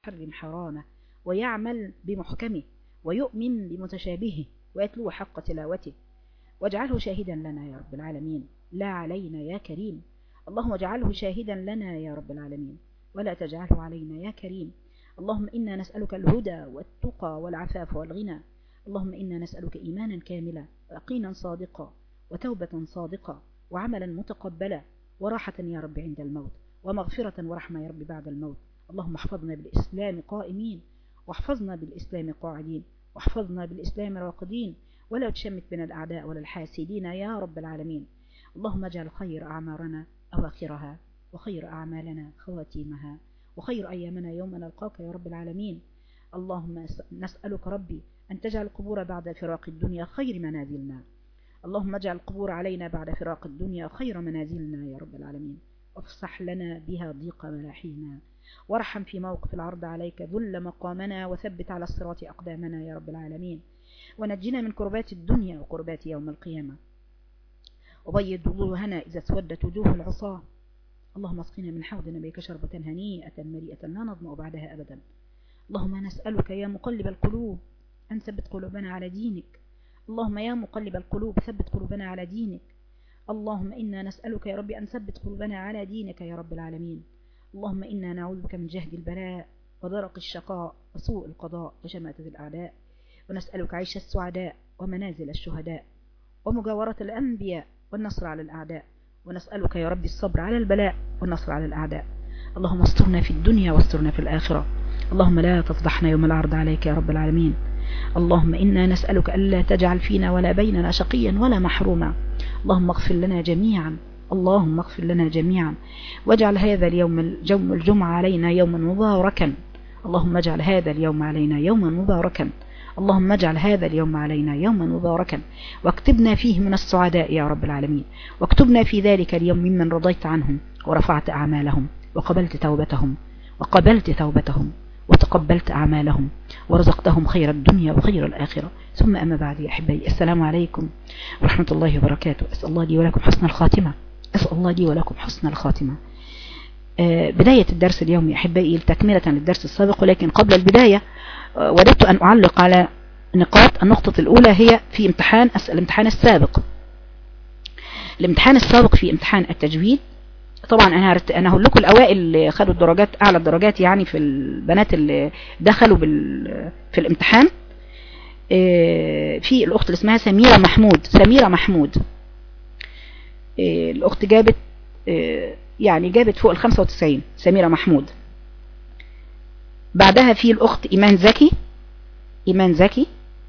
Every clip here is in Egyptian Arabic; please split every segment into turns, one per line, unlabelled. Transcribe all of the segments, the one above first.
يحرم حرامه ويعمل بمحكمه ويؤمن بمتشابهه ويتلو حق تلاوته واجعله شاهدا لنا يا رب العالمين لا علينا يا كريم اللهم اجعله شاهدا لنا يا رب العالمين ولا تجعله علينا يا كريم اللهم إنا نسألك الهدى والتقى والعفاف والغنى اللهم إنا نسألك إيمانا كاملا ويقينا صادقا وتوبة صادقة وعملا متقبلا وراحة يا رب عند الموت ومغفرة ورحمة يا رب بعد الموت اللهم احفظنا بالإسلام قائمين واحفظنا بالإسلام قاعدين واحفظنا بالإسلام راقدين ولا تشمت بنا الأعداء ولا الحاسدين يا رب العالمين اللهم اجعل خير أعمارنا أواخرها وخير أعمالنا خواتيمها وخير أيامنا يوم نلقاك يا رب العالمين اللهم نسألك ربي أن تجعل القبور بعد فراق الدنيا خير منازلنا اللهم اجعل القبور علينا بعد فراق الدنيا خير منازلنا يا رب العالمين وافصح لنا بها ضيق ملاحينا وارحم في موقف العرض عليك ذل مقامنا وثبت على الصراط أقدامنا يا رب العالمين ونجنا من كربات الدنيا وكربات يوم القيامة وبيض وجوهنا إذا اسودت وجوه العصاة اللهم اسقنا من حوض نبيك شربة هنيئة مريئة لا نظمأ بعدها أبدا اللهم نسألك يا مقلب القلوب أن ثبت قلوبنا على دينك اللهم يا مقلب القلوب ثبت قلوبنا على دينك اللهم إنا نسألك يا رب أن ثبت قلوبنا على دينك يا رب العالمين اللهم إنا نعوذ بك من جهد البلاء ودرق الشقاء وسوء القضاء وشماتة الأعداء ونسألك عيش السعداء ومنازل الشهداء ومجاورة الأنبياء والنصر على الأعداء ونسألك يا رب الصبر على البلاء والنصر على الأعداء اللهم استرنا في الدنيا واسترنا في الآخرة اللهم لا تفضحنا يوم العرض عليك يا رب العالمين اللهم إنا نسألك ألا تجعل فينا ولا بيننا شقيا ولا محروما اللهم اغفر لنا جميعا اللهم اغفر لنا جميعا واجعل هذا اليوم الجوم الجمعة علينا يوما مباركا اللهم اجعل هذا اليوم علينا يوما مباركا اللهم اجعل هذا اليوم علينا يوما مباركا واكتبنا فيه من السعداء يا رب العالمين واكتبنا في ذلك اليوم ممن رضيت عنهم ورفعت أعمالهم وقبلت توبتهم وقبلت توبتهم وتقبلت أعمالهم ورزقتهم خير الدنيا وخير الآخرة ثم أما بعد يا أحبائي السلام عليكم ورحمة الله وبركاته أسأل الله لي ولكم حسن الخاتمة أسأل الله لي ولكم حسن الخاتمة آه، بداية الدرس اليوم يا أحبائي تكملة للدرس السابق ولكن قبل البداية آه، وددت أن أعلق على نقاط النقطة الأولى هي في امتحان الامتحان السابق الامتحان السابق في امتحان التجويد طبعا انا انا هقول لكم الاوائل اللي خدوا الدرجات اعلى الدرجات يعني في البنات اللي دخلوا بال في الامتحان آه، في الاخت اللي اسمها سميرة محمود سميرة محمود آه، الاخت جابت آه، يعني جابت فوق ال 95 سميرة محمود بعدها في الاخت ايمان زكي ايمان زكي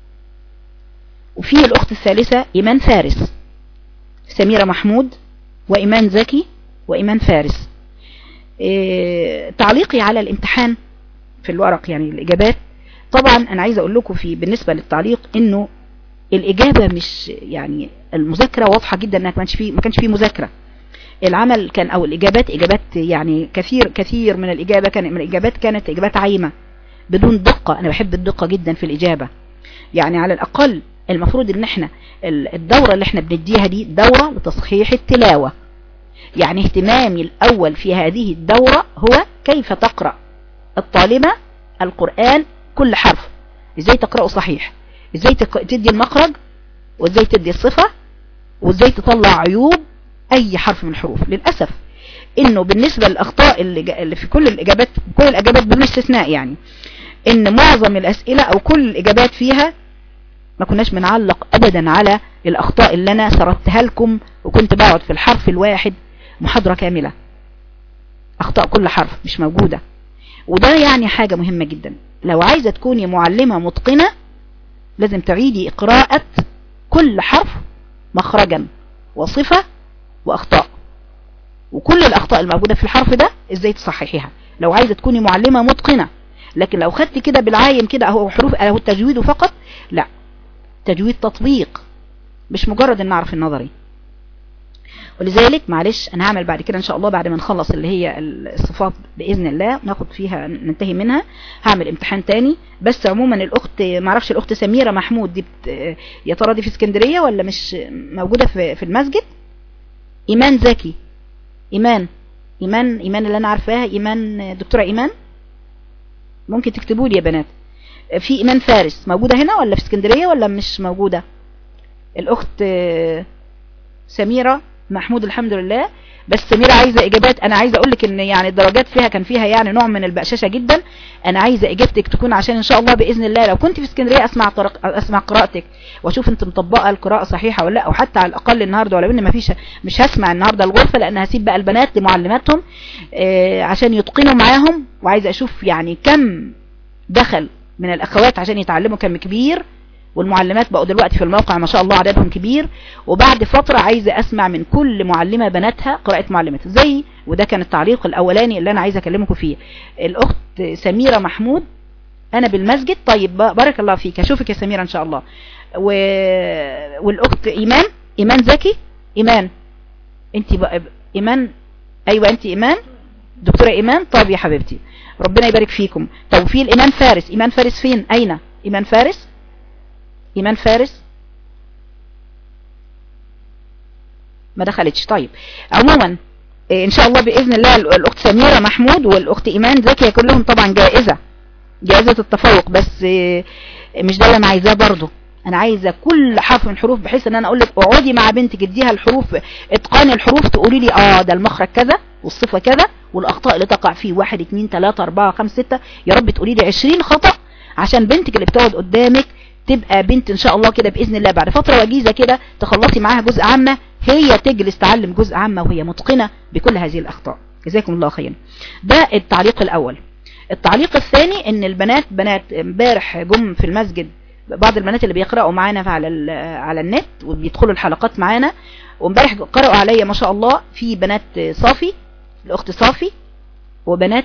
وفي الاخت الثالثة ايمان فارس سميرة محمود وايمان زكي وإيمان فارس إيه تعليقي على الامتحان في الورق يعني الإجابات طبعا أنا عايزة أقول لكم في بالنسبة للتعليق إنه الإجابة مش يعني المذاكرة واضحة جدا إنها ما كانش فيه ما كانش فيه مذاكرة العمل كان أو الإجابات إجابات يعني كثير كثير من الإجابة كان من الإجابات كانت إجابات عايمة بدون دقة أنا بحب الدقة جدا في الإجابة يعني على الأقل المفروض إن إحنا الدورة اللي إحنا بنديها دي دورة لتصحيح التلاوة يعني اهتمامي الأول في هذه الدورة هو كيف تقرأ الطالبة القرآن كل حرف ازاي تقرأه صحيح ازاي تدي المخرج وازاي تدي الصفة وازاي تطلع عيوب اي حرف من الحروف للأسف انه بالنسبة للاخطاء اللي في كل الاجابات كل الاجابات بدون استثناء يعني ان معظم الاسئلة او كل الاجابات فيها ما كناش بنعلق ابدا على الاخطاء اللي انا سردتها لكم وكنت بقعد في الحرف الواحد محاضرة كاملة اخطاء كل حرف مش موجودة وده يعني حاجة مهمة جدا لو عايزة تكوني معلمة متقنة لازم تعيدي قراءة كل حرف مخرجا وصفة واخطاء وكل الاخطاء الموجودة في الحرف ده ازاي تصححيها لو عايزة تكوني معلمة متقنة لكن لو خدتي كده بالعايم كده اهو حروف اهو التجويد فقط لا تجويد تطبيق مش مجرد ان نعرف النظري ولذلك معلش انا هعمل بعد كده ان شاء الله بعد ما نخلص اللي هي الصفات باذن الله ناخد فيها ننتهي منها هعمل امتحان تاني بس عموما الاخت معرفش الاخت سميرة محمود دي بت... يا ترى دي في اسكندرية ولا مش موجودة في, في المسجد ايمان زكي ايمان ايمان ايمان اللي انا عارفاها ايمان دكتورة ايمان ممكن تكتبوا لي يا بنات في ايمان فارس موجودة هنا ولا في اسكندرية ولا مش موجودة الاخت سميرة محمود الحمد لله بس سميرة عايزة اجابات انا عايزة اقولك ان يعني الدرجات فيها كان فيها يعني نوع من البقششة جدا انا عايزة اجابتك تكون عشان ان شاء الله باذن الله لو كنت في اسكندرية اسمع طرق اسمع قراءتك واشوف انت مطبقة القراءة صحيحة ولا لا او حتى على الاقل النهاردة ولو ان ما فيش مش هسمع النهاردة الغرفة لان هسيب بقى البنات لمعلماتهم آه عشان يتقنوا معاهم وعايزة اشوف يعني كم دخل من الاخوات عشان يتعلموا كم كبير والمعلمات بقوا دلوقتي في الموقع ما شاء الله عددهم كبير وبعد فترة عايزة اسمع من كل معلمة بناتها قراءة معلمات زي وده كان التعليق الاولاني اللي انا عايزة اكلمكم فيه الاخت سميرة محمود انا بالمسجد طيب بارك الله فيك هشوفك يا سميرة ان شاء الله و... والاخت ايمان ايمان زكي ايمان انت بقى ايمان ايوه انت ايمان دكتورة ايمان طب يا حبيبتي ربنا يبارك فيكم توفيل ايمان فارس ايمان فارس فين اين ايمان فارس ايمان فارس ما دخلتش طيب عموما ان شاء الله باذن الله الاخت سميرة محمود والاخت ايمان زكية كلهم طبعا جائزة جائزة التفوق بس مش ده اللي انا عايزاه برضه انا عايزة كل حرف من الحروف بحيث ان انا اقول لك اقعدي مع بنتك اديها الحروف اتقان الحروف تقولي لي اه ده المخرج كذا والصفة كذا والاخطاء اللي تقع فيه واحد اتنين تلاتة اربعة خمسة ستة يا رب تقولي لي عشرين خطأ عشان بنتك اللي بتقعد قدامك تبقى بنت ان شاء الله كده باذن الله بعد فترة وجيزة كده تخلصي معاها جزء عامة هي تجلس تعلم جزء عامة وهي متقنة بكل هذه الاخطاء جزاكم الله خيرا ده التعليق الاول التعليق الثاني ان البنات بنات امبارح جم في المسجد بعض البنات اللي بيقرأوا معانا على على النت وبيدخلوا الحلقات معانا وامبارح قرأوا عليا ما شاء الله في بنات صافي الاخت صافي وبنات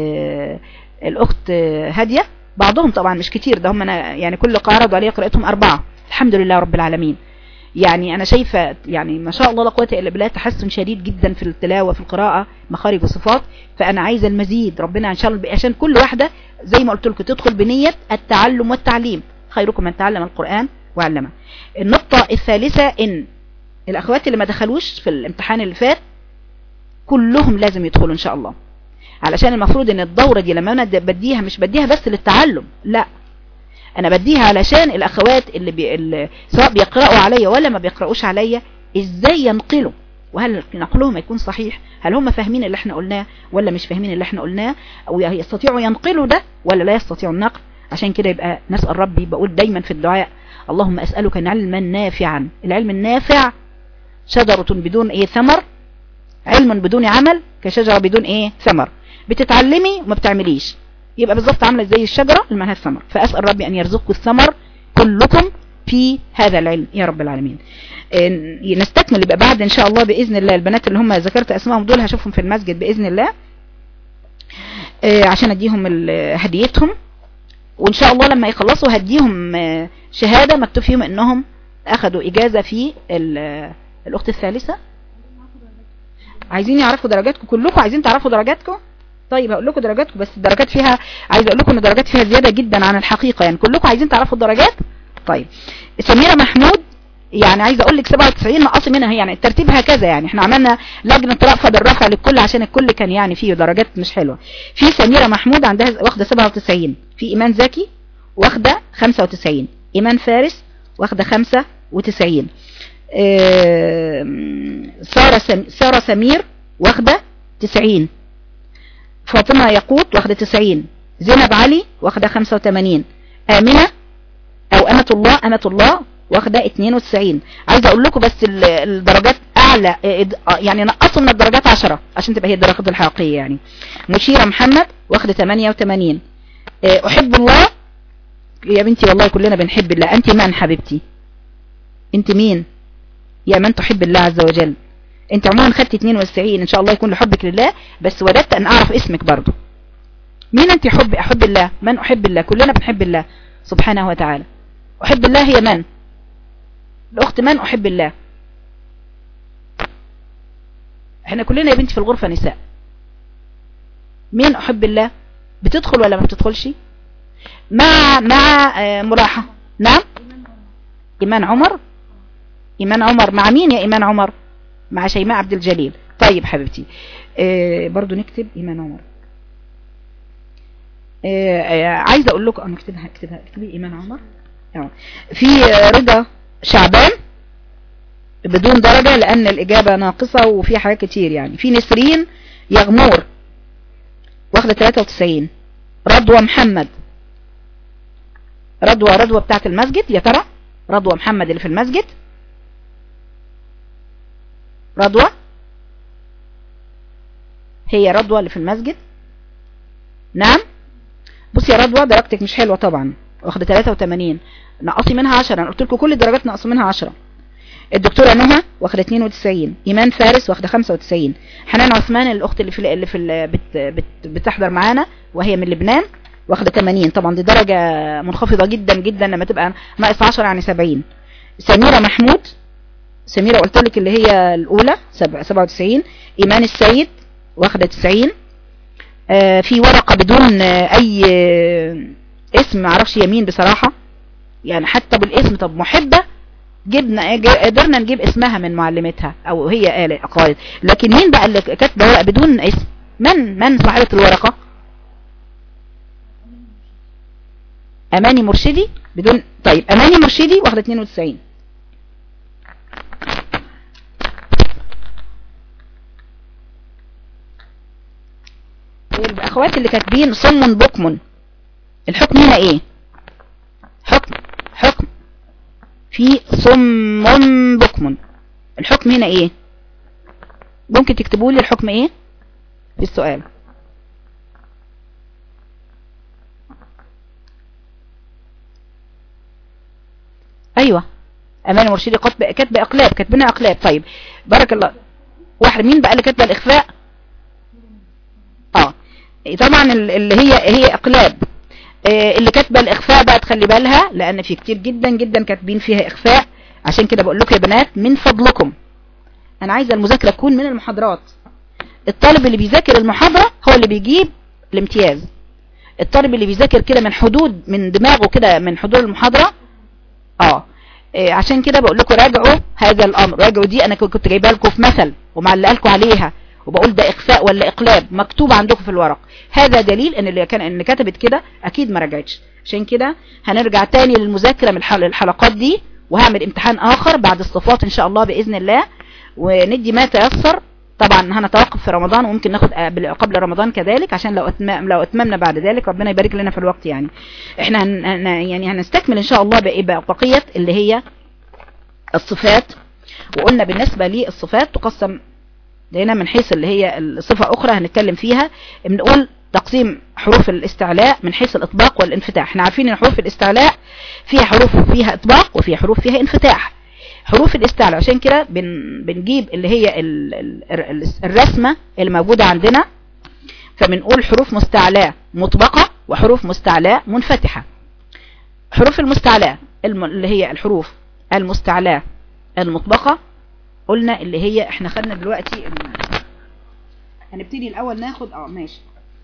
الاخت هادية بعضهم طبعا مش كتير ده هم أنا يعني كل قارض عليه قراءتهم أربعة الحمد لله رب العالمين يعني أنا شايفة يعني ما شاء الله لا قوه إلا بالله تحسن شديد جدا في التلاوة في القراءة مخارج وصفات فأنا عايزة المزيد ربنا إن شاء الله عشان كل واحدة زي ما قلت لكم تدخل بنية التعلم والتعليم خيركم من تعلم القرآن وعلمه النقطة الثالثة إن الأخوات اللي ما دخلوش في الامتحان اللي فات كلهم لازم يدخلوا إن شاء الله علشان المفروض ان الدورة دي لما انا بديها مش بديها بس للتعلم لا انا بديها علشان الاخوات اللي, بي... اللي سواء بيقرأوا عليا ولا ما بيقرأوش عليا ازاي ينقلوا وهل نقلهم يكون صحيح هل هم فاهمين اللي احنا قلناه ولا مش فاهمين اللي احنا قلناه او يستطيعوا ينقلوا ده ولا لا يستطيعوا النقل عشان كده يبقى نسأل ربي بقول دايما في الدعاء اللهم أسألك علما نافعا العلم النافع شجرة بدون ايه ثمر علم بدون عمل كشجرة بدون ايه ثمر بتتعلمي وما بتعمليش يبقى بالظبط عامله زي الشجرة اللي مالهاش ثمر فأسأل ربي أن يرزقكم الثمر كلكم في هذا العلم يا رب العالمين نستكمل يبقى بعد ان شاء الله بإذن الله البنات اللي هم ذكرت اسمائهم دول هشوفهم في المسجد بإذن الله عشان اديهم هديتهم وان شاء الله لما يخلصوا هديهم شهادة مكتوب فيهم انهم اخذوا اجازة في الاخت الثالثة عايزين يعرفوا درجاتكم كلكم عايزين تعرفوا درجاتكم طيب هقول لكم درجاتكم بس الدرجات فيها عايز اقول لكم ان الدرجات فيها زيادة جدا عن الحقيقة يعني كلكم عايزين تعرفوا الدرجات طيب سميرة محمود يعني عايزه اقول لك 97 نقصي منها يعني الترتيب هكذا يعني احنا عملنا لجنه رأفة بالرفع للكل عشان الكل كان يعني فيه درجات مش حلوه في سميرة محمود عندها واخده 97 في ايمان زكي واخده 95 ايمان فارس واخده 95 سارة سم... سارة سمير واخده 90 فاطمة يقوت واخده 90 زينب علي واخده 85 آمنة او أمة الله أمة الله واخده 92 عايزه اقول لكم بس الدرجات اعلى يعني نقصوا من الدرجات 10 عشان تبقى هي الدرجات الحقيقيه يعني مشيره محمد واخده 88 احب الله يا بنتي والله كلنا بنحب الله انت من حبيبتي انت مين يا من تحب الله عز وجل انت عموما خدت 92 ان شاء الله يكون لحبك لله بس وددت ان اعرف اسمك برضو مين انت حب احب الله من احب الله كلنا بنحب الله سبحانه وتعالى احب الله هي من الاخت من احب الله احنا كلنا يا بنتي في الغرفة نساء مين احب الله بتدخل ولا ما بتدخلش مع مع مراحة نعم ايمان عمر ايمان عمر مع مين يا ايمان عمر مع شيماء عبد الجليل طيب حبيبتي اه برضو نكتب ايمان عمر آه، آه، عايزه اقول لكم انا اكتبها اكتبها اكتبي ايمان عمر آه. في رضا شعبان بدون درجة لان الاجابة ناقصة وفي حاجات كتير يعني في نسرين يغمور واخدة 93 رضوى محمد رضوى رضوى بتاعت المسجد يا ترى رضوى محمد اللي في المسجد رضوى هي رضوى اللي في المسجد نعم بصي يا رضوى درجتك مش حلوة طبعا واخدة 83 نقصي منها 10 انا قلت لكم كل الدرجات نقصوا منها 10 الدكتورة نهى واخدة 92 ايمان فارس واخدة 95 حنان عثمان الاخت اللي في اللي في بت بت بتحضر معانا وهي من لبنان واخدة 80 طبعا دي درجة منخفضة جدا جدا لما تبقى ناقص 10 يعني 70 سميرة محمود سميرة قلت لك اللي هي الاولى 97 ايمان السيد واخدة 90 آه في ورقة بدون آه اي آه اسم معرفش يمين بصراحة يعني حتى بالاسم طب محبة جبنا قدرنا نجيب اسمها من معلمتها او هي قالت لكن مين بقى اللي كاتبه ورقة بدون اسم من من صاحبة الورقة اماني مرشدي بدون طيب اماني مرشدي واخدة 92 الاخوات اللي كاتبين صم بكم الحكم هنا ايه حكم حكم في صم بكم الحكم هنا ايه ممكن تكتبوا لي الحكم ايه في السؤال ايوه امان مرشدي كاتبه اقلاب كاتبينها اقلاب طيب بارك الله واحد مين بقى اللي كاتبه الاخفاء اه طبعا اللي هي هي اقلاب آه اللي كاتبه الاخفاء بقى تخلي بالها لان في كتير جدا جدا كاتبين فيها اخفاء عشان كده بقول لكم يا بنات من فضلكم انا عايزه المذاكره تكون من المحاضرات الطالب اللي بيذاكر المحاضره هو اللي بيجيب الامتياز الطالب اللي بيذاكر كده من حدود من دماغه كده من حضور المحاضره اه إيه عشان كده بقول لكم راجعوا هذا الامر راجعوا دي انا كنت جايبها لكم في مثل ومعلقه لكم عليها وبقول ده اخفاء ولا اقلاب مكتوب عندكم في الورق هذا دليل ان اللي كان ان كتبت كده اكيد ما رجعتش عشان كده هنرجع تاني للمذاكره من الحلقات دي وهعمل امتحان اخر بعد الصفات ان شاء الله باذن الله وندي ما تيسر طبعا هنتوقف في رمضان وممكن ناخد قبل رمضان كذلك عشان لو أتمام لو اتممنا بعد ذلك ربنا يبارك لنا في الوقت يعني احنا هن يعني هنستكمل ان شاء الله بقية اللي هي الصفات وقلنا بالنسبة للصفات تقسم لقينا من حيث اللي هي الصفة اخرى هنتكلم فيها بنقول تقسيم حروف الاستعلاء من حيث الاطباق والانفتاح احنا عارفين ان حروف الاستعلاء فيها حروف فيها اطباق وفيها حروف فيها انفتاح حروف الاستعلاء عشان كده بن بنجيب اللي هي ال ال الرسمة اللي موجودة عندنا فبنقول حروف مستعلاء مطبقة وحروف مستعلاء منفتحة حروف المستعلاء اللي هي الحروف المستعلاء المطبقة قلنا اللي هي احنا خدنا دلوقتي هنبتدي الاول ناخد اه ماشي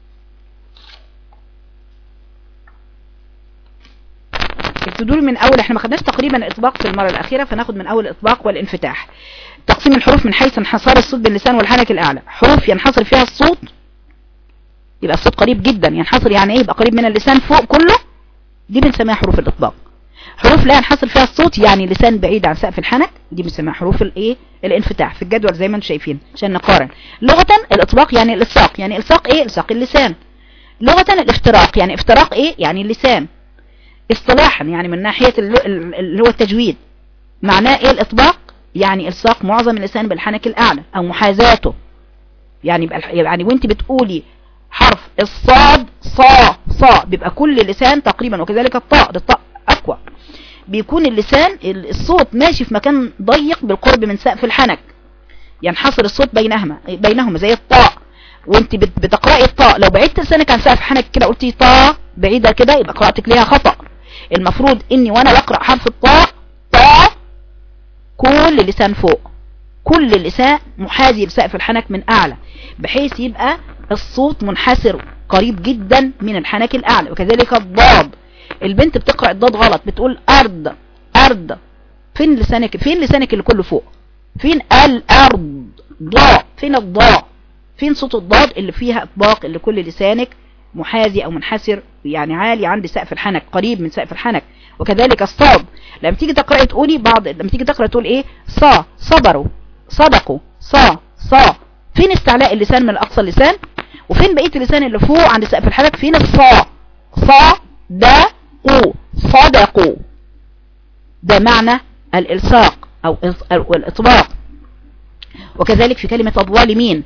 ابتدوا من اول احنا ما خدناش تقريبا الاطباق في المره الاخيره فناخد من اول الاطباق والانفتاح تقسيم الحروف من حيث انحصار الصوت باللسان والحنك الاعلى حروف ينحصر فيها الصوت يبقى الصوت قريب جدا ينحصر يعني ايه يبقى قريب من اللسان فوق كله دي بنسميها حروف الاطباق حروف لا ينحصر فيها الصوت يعني لسان بعيد عن سقف الحنك دي بنسميها حروف الايه الانفتاح في الجدول زي ما انتم شايفين عشان نقارن لغه الاطباق يعني الالصاق يعني الصاق ايه الصاق اللسان لغه الافتراق يعني افتراق ايه يعني اللسان اصطلاحا يعني من ناحية اللي هو التجويد معناه ايه الاطباق يعني الصاق معظم اللسان بالحنك الاعلى او محاذاته يعني يعني وانت بتقولي حرف الصاد صا صا بيبقى كل لسان تقريبا وكذلك الطاء الطاء اقوى بيكون اللسان الصوت ماشي في مكان ضيق بالقرب من سقف الحنك ينحصر الصوت بينهما بينهما زي الطاء وانت بتقرأي الطاء لو بعدت لسانك عن سقف حنك كده قلتي طاء بعيدة كده يبقى قراءتك ليها خطأ المفروض اني وانا بقرأ حرف الطاء طاء كل لسان فوق كل لسان محاذي لسقف الحنك من اعلى بحيث يبقى الصوت منحسر قريب جدا من الحنك الاعلى وكذلك الضاد البنت بتقرأ الضاد غلط بتقول ارض ارض فين لسانك فين لسانك اللي كله فوق فين الارض ضاء فين الضاء فين صوت الضاد اللي فيها اطباق اللي كل لسانك محاذي او منحسر يعني عالي عند سقف الحنك قريب من سقف الحنك وكذلك الصاد لما تيجي تقرأي تقولي بعض لما تيجي تقرأ تقول ايه صا صبروا صدقوا صا صا فين استعلاء اللسان من اقصى اللسان وفين بقية اللسان اللي فوق عند سقف الحنك فين الصا صا دا قو صدقوا ده معنى الالصاق او الاطباق وكذلك في كلمة الظالمين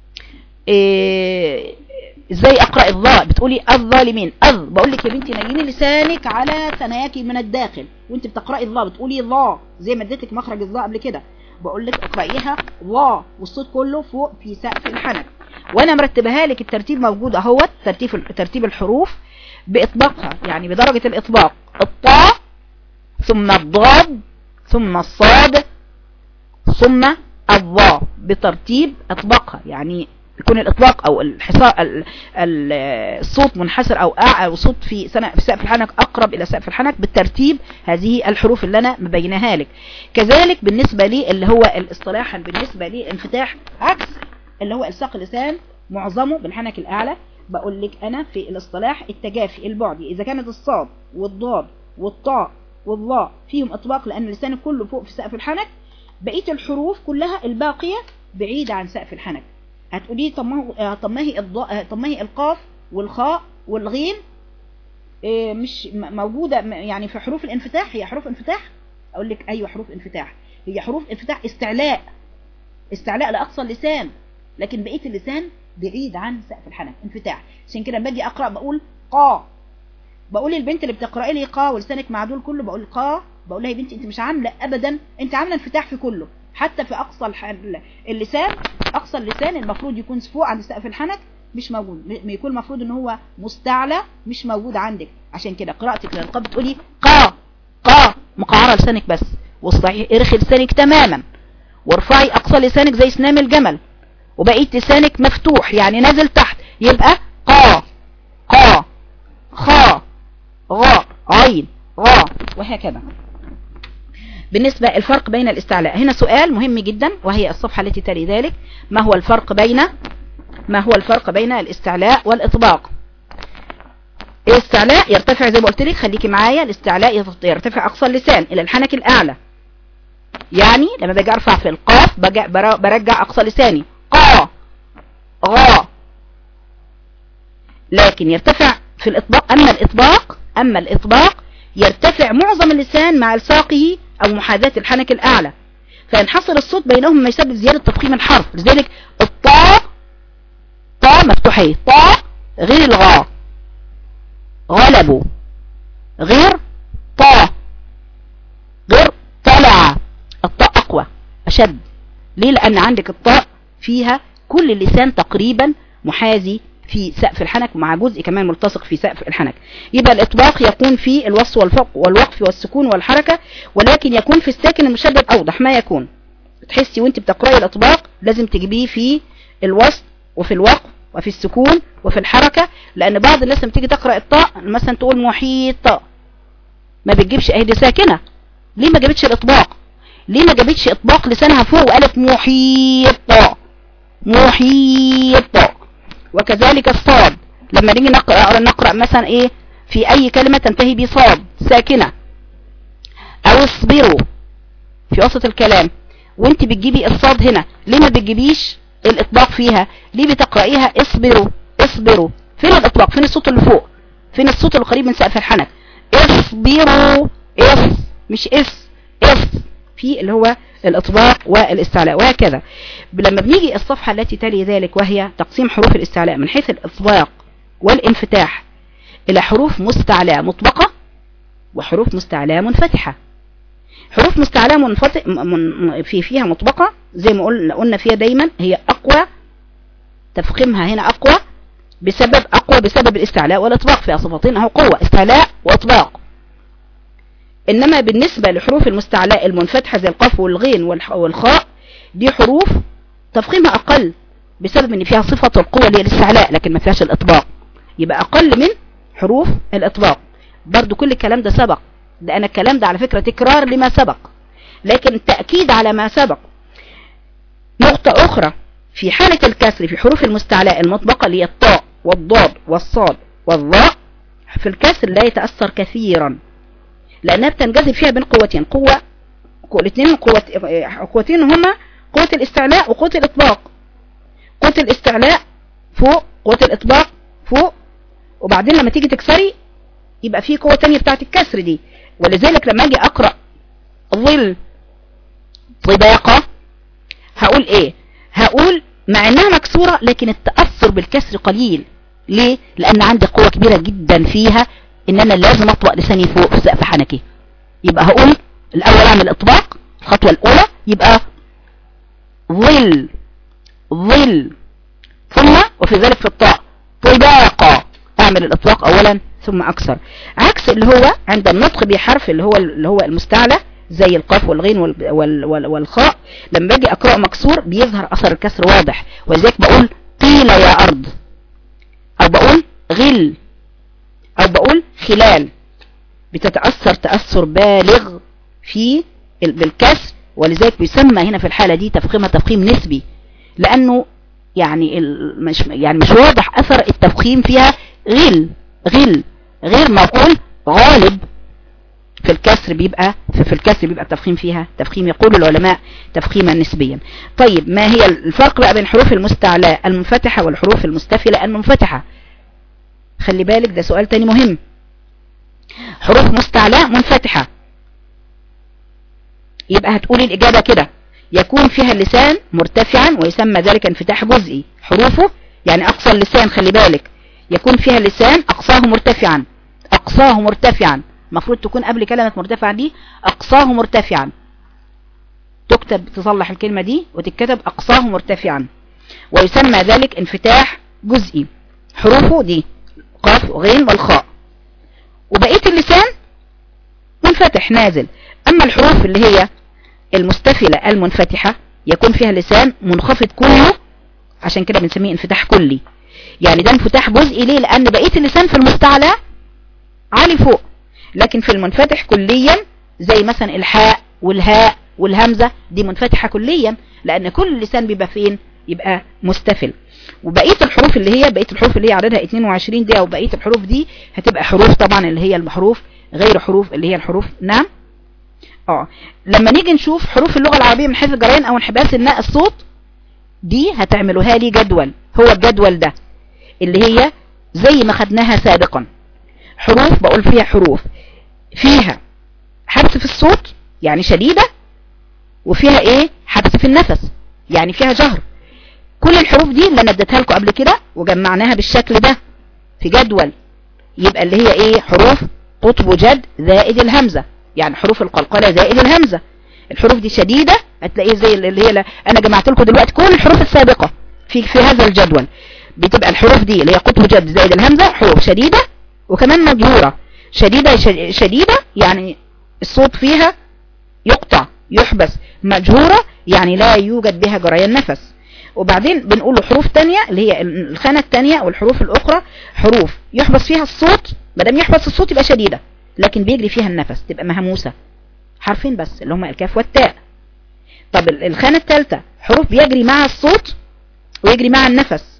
إيه ازاي اقرأ الظاء بتقولي الظالمين اذ بقول لك يا بنتي نيني لسانك على ثناياك من الداخل وانت بتقرأي الظاء بتقولي ظا زي ما اديتك مخرج الظاء قبل كده بقول لك اقرأيها ظا والصوت كله فوق في سقف الحنك وانا مرتبها لك الترتيب موجود اهوت ترتيب ترتيب الحروف باطباقها يعني بدرجة الاطباق الطاء ثم الضاد ثم الصاد ثم الظا بترتيب اطباقها يعني يكون الاطلاق او الحصار الصوت منحسر او او صوت في في سقف الحنك اقرب الى سقف الحنك بالترتيب هذه الحروف اللي انا مبيناها لك كذلك بالنسبة لي اللي هو الاصطلاحا بالنسبة لي انفتاح عكس اللي هو الساق اللسان معظمه بالحنك الاعلى بقول لك انا في الاصطلاح التجافي البعدي اذا كانت الصاد والضاد والطاء والظاء فيهم اطباق لان اللسان كله فوق في سقف الحنك بقية الحروف كلها الباقية بعيدة عن سقف الحنك هتقولي طب ما هو طب ما هي طب ما هي القاف والخاء والغين إيه مش موجودة يعني في حروف الانفتاح هي حروف انفتاح اقول لك ايوه حروف انفتاح هي حروف انفتاح استعلاء استعلاء لاقصى اللسان لكن بقيه اللسان بعيد عن سقف الحنك انفتاح عشان كده باجي اقرا بقول قا بقول للبنت اللي بتقراي لي قا ولسانك معدول كله بقول قا بقول لها يا بنتي انت مش عامله ابدا انت عامله انفتاح في كله حتى في اقصى اللسان اقصى اللسان المفروض يكون فوق عند سقف الحنك مش موجود يكون المفروض ان هو مستعلى مش موجود عندك عشان كده قراءتك للقاف بتقولي قا قا مقعره لسانك بس والصحيح ارخي لسانك تماما وارفعي اقصى لسانك زي سنام الجمل وبقيت لسانك مفتوح يعني نازل تحت يبقى قا قا خا غا عين غا وهكذا بالنسبة الفرق بين الاستعلاء هنا سؤال مهم جدا وهي الصفحة التي تلي ذلك ما هو الفرق بين ما هو الفرق بين الاستعلاء والإطباق الاستعلاء يرتفع زي ما قلت لك خليكي معايا الاستعلاء يرتفع أقصى اللسان إلى الحنك الأعلى يعني لما باجي أرفع في القاف برجع أقصى لساني قا غا لكن يرتفع في الإطباق أما الإطباق أما الإطباق يرتفع معظم اللسان مع الساقه او محاذاة الحنك الاعلى فينحصر الصوت بينهم ما يسبب زيادة تفخيم الحرف لذلك الطاء طاء مفتوحية طاء غير الغاء غلبوا غير طاء غير طلع الطاء اقوى اشد ليه لان عندك الطاء فيها كل اللسان تقريبا محاذي في سقف الحنك مع جزء كمان ملتصق في سقف الحنك يبقى الإطباق يكون في الوصف والفق والوقف والسكون والحركة ولكن يكون في الساكن المشدد أوضح ما يكون تحسي وانت بتقرأي الإطباق لازم تجيبيه في الوصف وفي الوقف وفي السكون وفي الحركة لأن بعض الناس لما تيجي تقرأ الطاء مثلا تقول محيط ما بتجيبش اهدي ساكنة ليه ما جابتش الإطباق ليه ما جابتش إطباق لسانها فوق وقالت محيط محيط وكذلك الصاد لما نيجي نقرأ, نقرأ مثلا ايه في اي كلمة تنتهي بصاد ساكنة او اصبروا في وسط الكلام وانت بتجيبي الصاد هنا ليه ما بتجيبيش الاطباق فيها ليه بتقرأيها اصبروا اصبروا فين الاطباق فين الصوت اللي فوق فين الصوت القريب من سقف الحنك اصبروا اص مش اس اس في اللي هو الإطباق والاستعلاء وهكذا لما بنيجي الصفحة التي تلي ذلك وهي تقسيم حروف الاستعلاء من حيث الإطباق والانفتاح إلى حروف مستعلاء مطبقة وحروف مستعلاء منفتحة حروف مستعلاء منفتح في فيها مطبقة زي ما قلنا قلنا فيها دايما هي أقوى تفخيمها هنا أقوى بسبب أقوى بسبب الاستعلاء والإطباق فيها صفتين أهو قوة استعلاء وإطباق إنما بالنسبة لحروف المستعلاء المنفتحة زي القاف والغين والخاء دي حروف تفخيمها أقل بسبب ان فيها صفة القوة اللي هي الاستعلاء لكن ما فيهاش الإطباق يبقى أقل من حروف الإطباق برضو كل الكلام ده سبق ده أنا الكلام ده على فكرة تكرار لما سبق لكن تأكيد على ما سبق نقطة أخرى في حالة الكسر في حروف المستعلاء المطبقة اللي هي الطاء والضاد والصاد والضاء في الكسر لا يتأثر كثيرا لأنها بتنجذب فيها بين قوتين قوة الاثنين قوة قوتين هما قوة الاستعلاء وقوة الإطلاق قوة الاستعلاء فوق قوة الإطلاق فوق وبعدين لما تيجي تكسري يبقى في قوة تانية بتاعت الكسر دي ولذلك لما اجي اقرأ ظل طباقة هقول ايه هقول مع انها مكسورة لكن التأثر بالكسر قليل ليه لان عندي قوة كبيرة جدا فيها ان انا لازم اطبق لساني فوق في سقف حنكي يبقى هقول الاول اعمل اطباق الخطوة الاولى يبقى ظل ظل ثم وفي ذلك في الطاء طباقة اعمل الاطلاق اولا ثم اكسر عكس اللي هو عند النطق بحرف اللي هو اللي هو المستعلى زي القاف والغين وال وال والخاء لما باجي اقرأ مكسور بيظهر اثر الكسر واضح ولذلك بقول قيل يا ارض او بقول غل او بقول خلال بتتأثر تأثر بالغ في بالكسر ولذلك بيسمى هنا في الحالة دي تفخيمة تفخيم نسبي لانه يعني مش يعني مش واضح اثر التفخيم فيها غل غل غير ما اقول غالب في الكسر بيبقى في الكسر بيبقى التفخيم فيها تفخيم يقول العلماء تفخيما نسبيا طيب ما هي الفرق بقى بين الحروف المستعلاء المنفتحة والحروف المستفلة المنفتحة خلي بالك ده سؤال تاني مهم حروف مستعلاء منفتحة يبقى هتقولي الإجابة كده يكون فيها اللسان مرتفعا ويسمى ذلك انفتاح جزئي حروفه يعني أقصى اللسان خلي بالك يكون فيها اللسان أقصاه مرتفعا أقصاه مرتفعا المفروض تكون قبل كلمة مرتفعا دي أقصاه مرتفعا تكتب تصلح الكلمة دي وتكتب أقصاه مرتفعا ويسمى ذلك انفتاح جزئي حروفه دي قاف وغين والخاء وبقية اللسان منفتح نازل أما الحروف اللي هي المستفلة المنفتحة يكون فيها لسان منخفض كله عشان كده بنسميه انفتاح كلي يعني ده انفتاح جزئي ليه لأن بقية اللسان في المستعلى عالي فوق لكن في المنفتح كليا زي مثلا الحاء والهاء والهمزة دي منفتحة كليا لأن كل لسان بيبقى فين يبقى مستفل وبقية الحروف اللي هي بقية الحروف اللي هي عددها 22 دي او بقية الحروف دي هتبقى حروف طبعا اللي هي المحروف غير حروف اللي هي الحروف نعم اه لما نيجي نشوف حروف اللغة العربية من حيث الجريان او انحباس الناء الصوت دي هتعملوها لي جدول هو الجدول ده اللي هي زي ما خدناها سابقا حروف بقول فيها حروف فيها حبس في الصوت يعني شديدة وفيها ايه حبس في النفس يعني فيها جهر كل الحروف دي اللي انا اديتها لكم قبل كده وجمعناها بالشكل ده في جدول يبقى اللي هي ايه حروف قطب جد زائد الهمزة يعني حروف القلقلة زائد الهمزة الحروف دي شديدة هتلاقيه زي اللي هي انا جمعت لكم دلوقتي كل الحروف السابقة في في هذا الجدول بتبقى الحروف دي اللي هي قطب جد زائد الهمزة حروف شديدة وكمان مجهورة شديدة شديدة يعني الصوت فيها يقطع يحبس مجهورة يعني لا يوجد بها جريان نفس وبعدين بنقول حروف تانية اللي هي الخانة التانية والحروف الأخرى حروف يحبس فيها الصوت مادام يحبس الصوت يبقى شديدة لكن بيجري فيها النفس تبقى مهموسة حرفين بس اللي هما الكاف والتاء طب الخانة الثالثة حروف بيجري مع الصوت ويجري مع النفس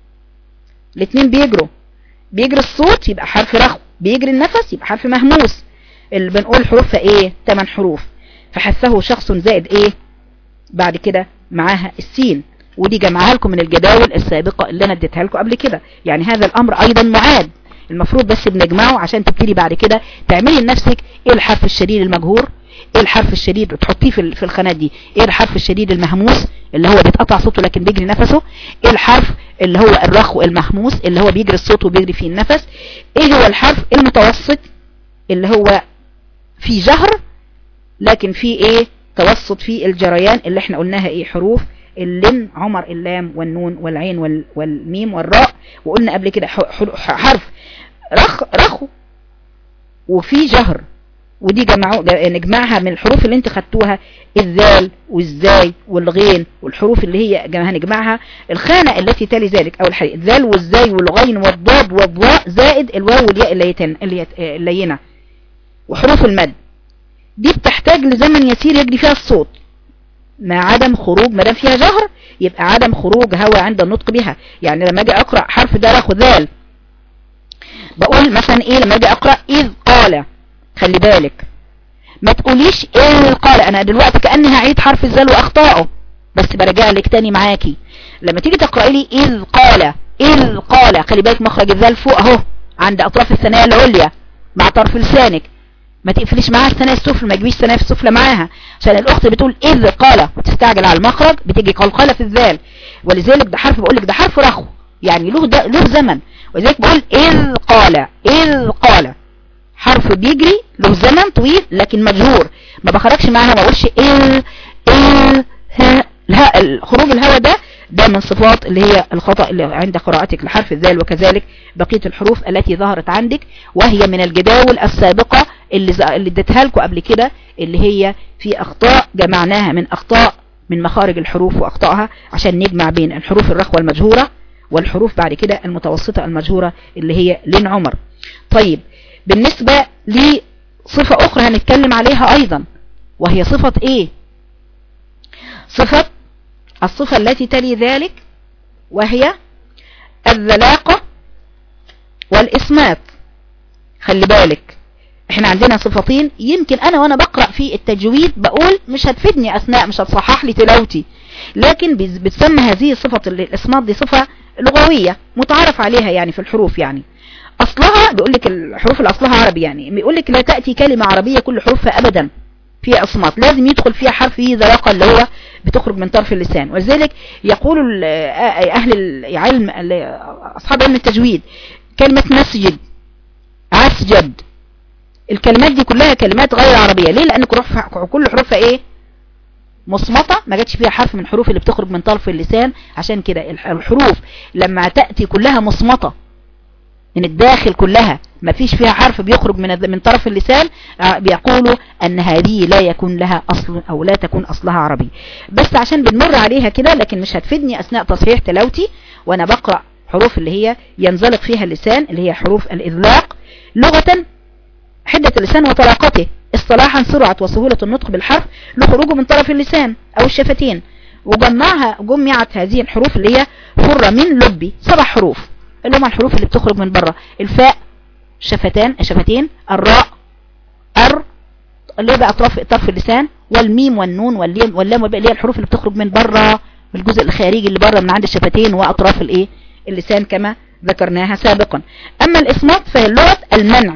الاثنين بيجروا بيجري الصوت يبقى حرف رخو بيجري النفس يبقى حرف مهموس اللي بنقول حروفها ايه 8 حروف فحثه شخص زائد ايه بعد كده معاها السين ودي جمعها لكم من الجداول السابقة اللي انا اديتها لكم قبل كده يعني هذا الامر ايضا معاد المفروض بس بنجمعه عشان تبتدي بعد كده تعملي لنفسك ايه الحرف الشديد المجهور ايه الحرف الشديد وتحطيه في في الخانات دي ايه الحرف الشديد المهموس اللي هو بيتقطع صوته لكن بيجري نفسه ايه الحرف اللي هو الرخو المهموس اللي هو بيجري الصوت وبيجري فيه النفس ايه هو الحرف المتوسط اللي هو في جهر لكن في ايه توسط في الجريان اللي احنا قلناها ايه حروف اللن عمر اللام والنون والعين والميم والراء وقلنا قبل كده حرف رخ رخو وفي جهر ودي جمعوا نجمعها من الحروف اللي انت خدتوها الذال والزاي والغين والحروف اللي هي هنجمعها الخانة التي تلي ذلك او الحريق الذال والزاي والغين والضاد والضاء زائد الواو والياء اللينة وحروف المد دي بتحتاج لزمن يسير يجري فيها الصوت مع عدم خروج ما دام فيها جهر يبقى عدم خروج هواء عند النطق بها يعني لما اجي اقرأ حرف دال اخد ذال بقول مثلا ايه لما اجي اقرأ اذ قال خلي بالك ما تقوليش اذ قال انا دلوقتي كأني هعيد حرف الزال واخطائه بس برجع لك تاني معاكي لما تيجي تقرأي لي اذ قال اذ قال خلي بالك مخرج الذال فوق اهو عند اطراف الثنايا العليا مع طرف لسانك ما تقفليش معاها الثنايا السفلى ما تجيبيش الثنايا السفلى معاها عشان الاخت بتقول اذ قال وتستعجل على المخرج بتيجي قلقله في الذال ولذلك ده حرف بقول لك ده حرف رخو يعني له ده له زمن ولذلك بقول اذ قال اذ قال حرف بيجري له زمن طويل لكن مجهور ما بخرجش معاها ما بقولش اذ اذ ها خروج الهواء ده ده من صفات اللي هي الخطأ اللي عند قراءتك لحرف الذال وكذلك بقية الحروف التي ظهرت عندك وهي من الجداول السابقة اللي اللي اديتها لكم قبل كده اللي هي في أخطاء جمعناها من أخطاء من مخارج الحروف وأخطائها عشان نجمع بين الحروف الرخوة المجهورة والحروف بعد كده المتوسطة المجهورة اللي هي لين عمر طيب بالنسبة لصفة أخرى هنتكلم عليها أيضا وهي صفة إيه صفة الصفة التي تلي ذلك وهي الذلاقة والإسمات خلي بالك احنا عندنا صفتين يمكن انا وانا بقرأ في التجويد بقول مش هتفيدني اثناء مش هتصحح لي تلاوتي لكن بتسمى هذه الصفة الاسمات دي صفة لغوية متعارف عليها يعني في الحروف يعني اصلها بيقول لك الحروف اللي اصلها عربي يعني بيقول لك لا تأتي كلمة عربية كل حروفها ابدا فيها اصمات لازم يدخل فيها حرف فيه ذلاقة اللي هو بتخرج من طرف اللسان ولذلك يقول اهل العلم اصحاب علم التجويد كلمة مسجد عسجد الكلمات دي كلها كلمات غير عربية ليه لان كل حروفها ايه مصمتة ما جاتش فيها حرف من الحروف اللي بتخرج من طرف اللسان عشان كده الحروف لما تأتي كلها مصمتة من الداخل كلها ما فيش فيها حرف بيخرج من من طرف اللسان بيقولوا ان هذه لا يكون لها اصل او لا تكون اصلها عربي بس عشان بنمر عليها كده لكن مش هتفيدني اثناء تصحيح تلاوتي وانا بقرأ حروف اللي هي ينزلق فيها اللسان اللي هي حروف الاذلاق لغة حدة اللسان وطلاقته اصطلاحا سرعة وسهولة النطق بالحرف لخروجه من طرف اللسان او الشفتين وجمعها جمعت هذه الحروف اللي هي فرة من لبي سبع حروف اللي هم الحروف اللي بتخرج من بره الفاء شفتان شفتين الراء ار اللي هي بقى اطراف طرف اللسان والميم والنون واللام واللام اللي هي الحروف اللي بتخرج من بره الجزء الخارجي اللي بره من عند الشفتين واطراف الايه اللسان كما ذكرناها سابقا اما الاصمات فهي لغه المنع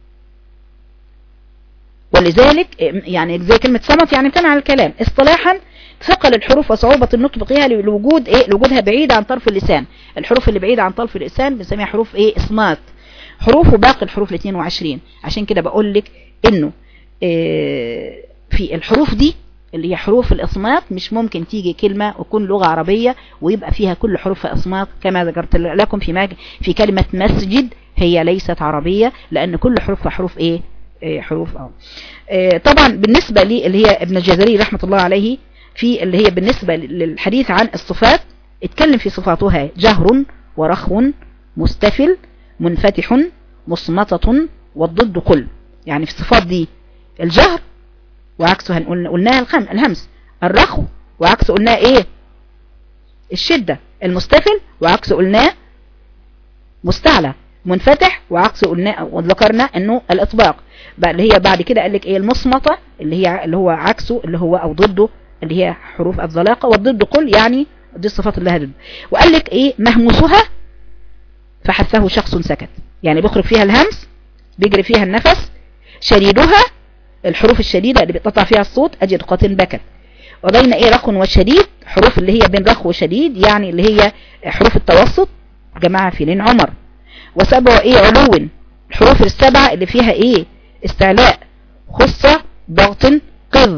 ولذلك يعني زي كلمة صمت يعني امتنع الكلام اصطلاحا ثقل الحروف وصعوبة النطق بها لوجود ايه لوجودها بعيدة عن طرف اللسان الحروف اللي بعيدة عن طرف اللسان بنسميها حروف ايه اصمات حروف وباقي الحروف ال 22 عشان كده بقول لك انه إيه في الحروف دي اللي هي حروف الاصمات مش ممكن تيجي كلمة وتكون لغة عربية ويبقى فيها كل حروف اصمات كما ذكرت لكم في ماج في كلمة مسجد هي ليست عربية لان كل حروفها حروف ايه, إيه حروف اه إيه طبعا بالنسبة لي اللي هي ابن الجزري رحمة الله عليه في اللي هي بالنسبة للحديث عن الصفات اتكلم في صفاتها جهر ورخو مستفل منفتح مصمتة والضد قل يعني في الصفات دي الجهر وعكسه قلناها الخم الهمس الرخو وعكسه قلناه ايه الشدة المستفل وعكسه قلناه مستعلى منفتح وعكسه قلنا وذكرنا انه الاطباق بقى اللي هي بعد كده قال لك ايه المصمتة اللي هي اللي هو عكسه اللي هو او ضده اللي هي حروف الظلاقة والضد قل يعني دي الصفات اللي لها ضد وقال لك ايه مهموسها فحثه شخص سكت يعني بيخرج فيها الهمس بيجري فيها النفس شديدها الحروف الشديدة اللي بيتقطع فيها الصوت أجد قاتل بكت وبين ايه رخو وشديد حروف اللي هي بين رخو وشديد يعني اللي هي حروف التوسط جماعة في لين عمر وسبع ايه علو الحروف السبعة اللي فيها ايه استعلاء خصة ضغط قذ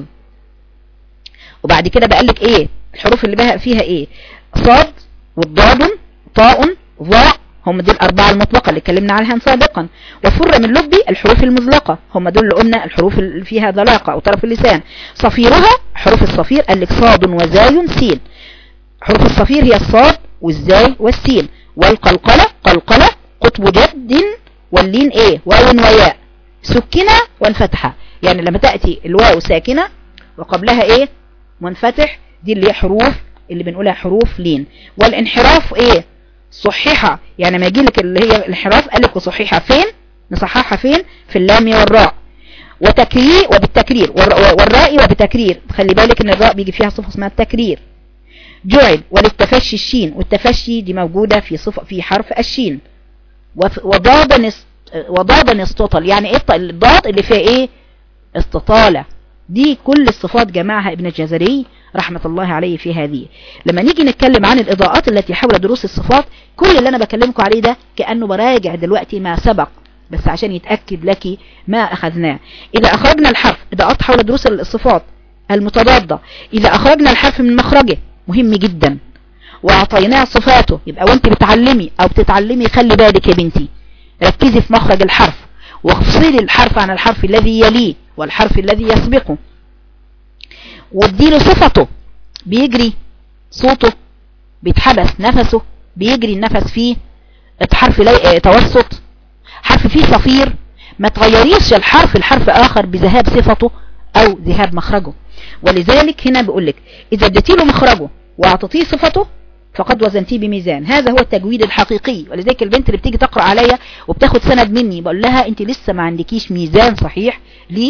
وبعد كده بقالك ايه الحروف اللي بها فيها ايه صاد والضاد طاء ظاء هم دول الأربعة المطلقة اللي اتكلمنا عنها سابقا وفر من لبي الحروف المزلقة هم دول اللي قلنا الحروف اللي فيها ذلاقة أو طرف اللسان صفيرها حروف الصفير قال لك صاد وزاي سين حروف الصفير هي الصاد والزاي والسين والقلقلة قلقلة قطب جد واللين ايه واو وياء سكنة وانفتحة يعني لما تأتي الواو ساكنة وقبلها ايه منفتح دي اللي هي حروف اللي بنقولها حروف لين والانحراف ايه صحيحة يعني ما يجي لك اللي هي الانحراف قال لك وصحيحة فين نصححها فين في اللام والراء وتكرير وبالتكرير والراء وبتكرير خلي بالك ان الراء بيجي فيها صفة اسمها التكرير جعل وللتفشي الشين والتفشي دي موجودة في صفة في حرف الشين وضاد نست وضاد نستطل يعني ايه الضاد اللي فيها ايه استطالة دي كل الصفات جمعها ابن الجزري رحمة الله عليه في هذه لما نيجي نتكلم عن الإضاءات التي حول دروس الصفات كل اللي أنا بكلمكم عليه ده كأنه براجع دلوقتي ما سبق بس عشان يتأكد لك ما أخذناه إذا أخرجنا الحرف إضاءات حول دروس الصفات المتضادة إذا أخرجنا الحرف من مخرجه مهم جدا وأعطيناه صفاته يبقى وانت بتعلمي أو بتتعلمي خلي بالك يا بنتي ركزي في مخرج الحرف وافصلي الحرف عن الحرف الذي يليه والحرف الذي يسبقه واديله صفته بيجري صوته بيتحبس نفسه بيجري النفس فيه حرف توسط حرف فيه صفير ما تغيريش الحرف الحرف آخر بذهاب صفته أو ذهاب مخرجه ولذلك هنا بقول لك إذا اديتي له مخرجه واعطيتيه صفته فقد وزنتيه بميزان هذا هو التجويد الحقيقي ولذلك البنت اللي بتيجي تقرأ عليا وبتاخد سند مني بقول لها انت لسه ما عندكيش ميزان صحيح ليه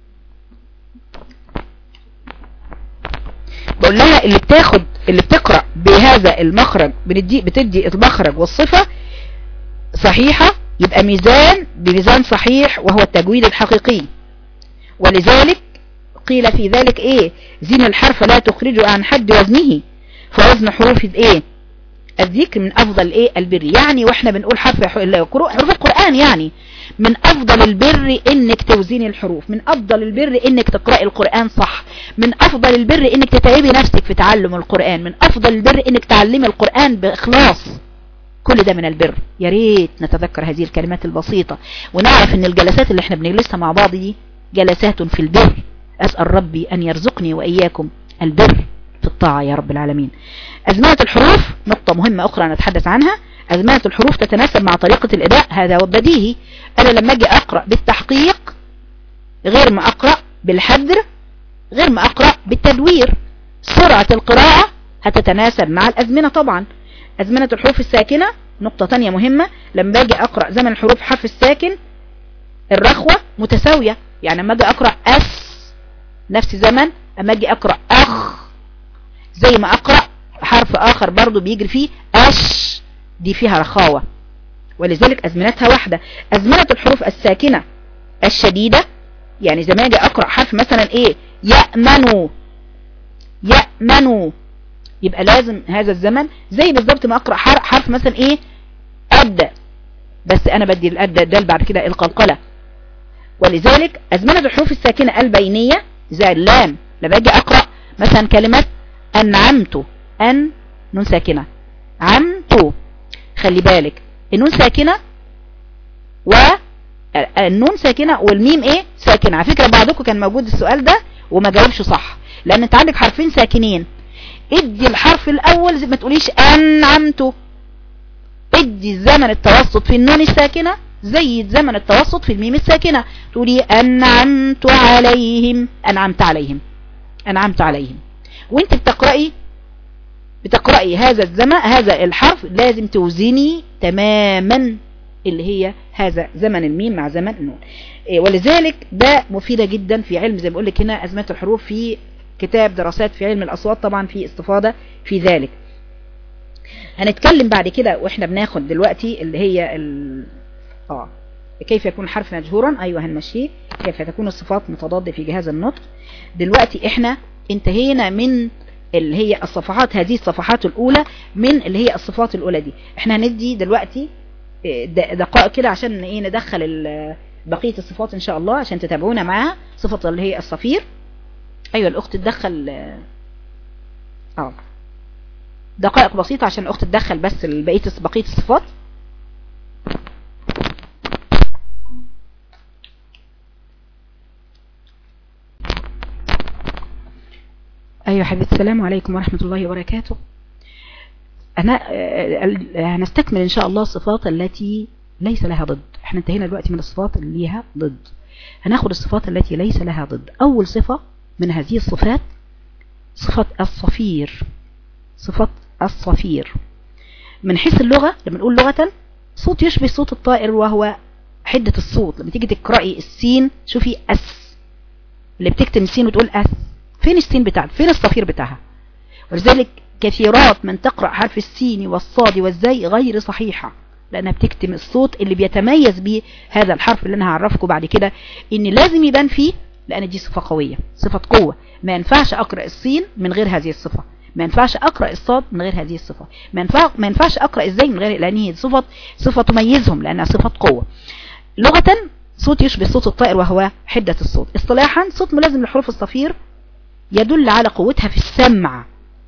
بقول لها اللي بتاخد اللي بتقرأ بهذا المخرج بتدي, بتدي المخرج والصفة صحيحة يبقى ميزان بميزان صحيح وهو التجويد الحقيقي ولذلك قيل في ذلك ايه زين الحرف لا تخرجه عن حد وزنه فوزن حروف ايه الذكر من افضل ايه البر يعني واحنا بنقول حرف حروف القرآن يعني من افضل البر انك توزيني الحروف من افضل البر انك تقرأي القرآن صح من افضل البر انك تتعبي نفسك في تعلم القرآن من افضل البر انك تعلمي القرآن باخلاص كل ده من البر يا ريت نتذكر هذه الكلمات البسيطة ونعرف ان الجلسات اللي احنا بنجلسها مع بعض دي جلسات في البر أسأل ربي أن يرزقني وإياكم البر في الطاعة يا رب العالمين أزمنة الحروف نقطة مهمة أخرى نتحدث عنها أزمنة الحروف تتناسب مع طريقة الإداء هذا وبديهي أنا لما أجي أقرأ بالتحقيق غير ما أقرأ بالحذر غير ما أقرأ بالتدوير سرعة القراءة هتتناسب مع الأزمنة طبعا أزمنة الحروف الساكنة نقطة تانية مهمة لما باجي أقرأ زمن الحروف حرف الساكن الرخوة متساوية يعني لما أجي أقرأ أس نفس زمن أما أجي أقرأ أخ زي ما أقرأ حرف آخر برضو بيجري فيه أش دي فيها رخاوة ولذلك أزمنتها واحدة أزمنة الحروف الساكنة الشديدة يعني زي ما أجي أقرأ حرف مثلا إيه يأمنوا يأمنوا يبقى لازم هذا الزمن زي بالظبط ما أقرأ حرف مثلا إيه أد بس أنا بدي الأد دال بعد كده القلقلة ولذلك أزمنة الحروف الساكنة البينية زي اللام لما أجي أقرأ مثلا كلمة أنعمت أن نون ساكنة عمت خلي بالك النون ساكنة والنون ساكنة والميم ايه ساكنة على فكرة بعضكم كان موجود السؤال ده وما جاوبش صح لان انت عندك حرفين ساكنين ادي الحرف الاول زي ما تقوليش انعمت ادي زمن التوسط في النون الساكنة زي زمن التوسط في الميم الساكنة تقولي انعمت عليهم انعمت عليهم انعمت عليهم وانت بتقرأي بتقرأي هذا الزمن هذا الحرف لازم توزني تماما اللي هي هذا زمن الميم مع زمن النون إيه ولذلك ده مفيدة جدا في علم زي ما بقول لك هنا أزمات الحروف في كتاب دراسات في علم الأصوات طبعا في استفاضة في ذلك هنتكلم بعد كده واحنا بناخد دلوقتي اللي هي ال... اه كيف يكون الحرف مجهورا ايوه هنمشيه كيف تكون الصفات متضادة في جهاز النطق دلوقتي احنا انتهينا من اللي هي الصفحات هذه الصفحات الأولى من اللي هي الصفات الأولى دي احنا هندي دلوقتي دقائق كده عشان ايه ندخل بقية الصفات ان شاء الله عشان تتابعونا معاها صفة اللي هي الصفير ايوه الاخت تدخل اه دقائق بسيطة عشان الاخت تدخل بس بقية بقية الصفات أيوة حبيبتي السلام عليكم ورحمة الله وبركاته أنا هنستكمل إن شاء الله الصفات التي ليس لها ضد احنا انتهينا دلوقتي من الصفات اللي ليها ضد هناخد الصفات التي ليس لها ضد أول صفة من هذه الصفات صفة الصفير صفة الصفير من حيث اللغة لما نقول لغة صوت يشبه صوت الطائر وهو حدة الصوت لما تيجي تقرأي السين شوفي أس اللي بتكتم السين وتقول أس فين السين بتاعها فين الصفير بتاعها ولذلك كثيرات من تقرأ حرف السين والصاد والزي غير صحيحة لأنها بتكتم الصوت اللي بيتميز به هذا الحرف اللي أنا هعرفكم بعد كده إن لازم يبان فيه لأن دي صفة قوية صفة قوة ما ينفعش أقرأ السين من غير هذه الصفة ما ينفعش أقرأ الصاد من غير هذه الصفة ما, ينفع ما ينفعش أقرأ الزي من غير لأن هي صفة صفة تميزهم لأنها صفة قوة لغة صوت يشبه صوت الطائر وهو حدة الصوت اصطلاحا صوت ملازم لحروف الصفير يدل على قوتها في السمع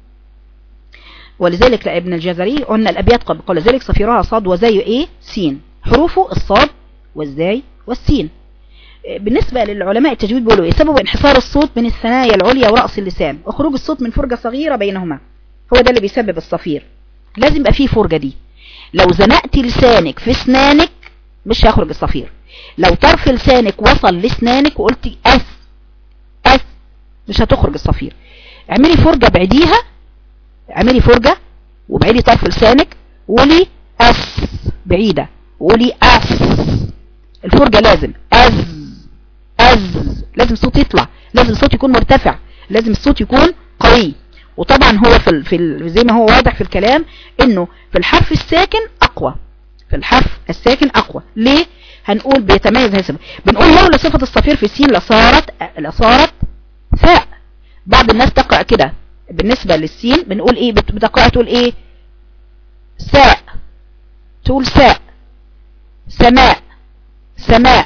ولذلك لابن الجزري قلنا الأبيات قبل قال ذلك صفيرها صاد وزي ايه سين حروفه الصاد والزاي والسين بالنسبة للعلماء التجويد بيقولوا ايه سبب انحصار الصوت من الثنايا العليا ورأس اللسان وخروج الصوت من فرجة صغيرة بينهما هو ده اللي بيسبب الصفير لازم يبقى فيه فرجة دي لو زنقتي لسانك في اسنانك مش هيخرج الصفير لو طرف لسانك وصل لسنانك وقلتي أس أس مش هتخرج الصفير اعملي فرجة بعديها اعملي فرجة وبعيدي طرف لسانك وقولي أس بعيدة وقولي أس الفرجة لازم أز أز لازم الصوت يطلع لازم الصوت يكون مرتفع لازم الصوت يكون قوي وطبعا هو في, ال... في ال... زي ما هو واضح في الكلام انه في الحرف الساكن اقوى في الحرف الساكن اقوى ليه هنقول بيتميز هذا بنقول لولا صفة الصفير في السين لصارت لصارت فاء بعض الناس تقرأ كده بالنسبة للسين بنقول ايه بتقرأ تقول ايه ساء تقول ساء سماء سماء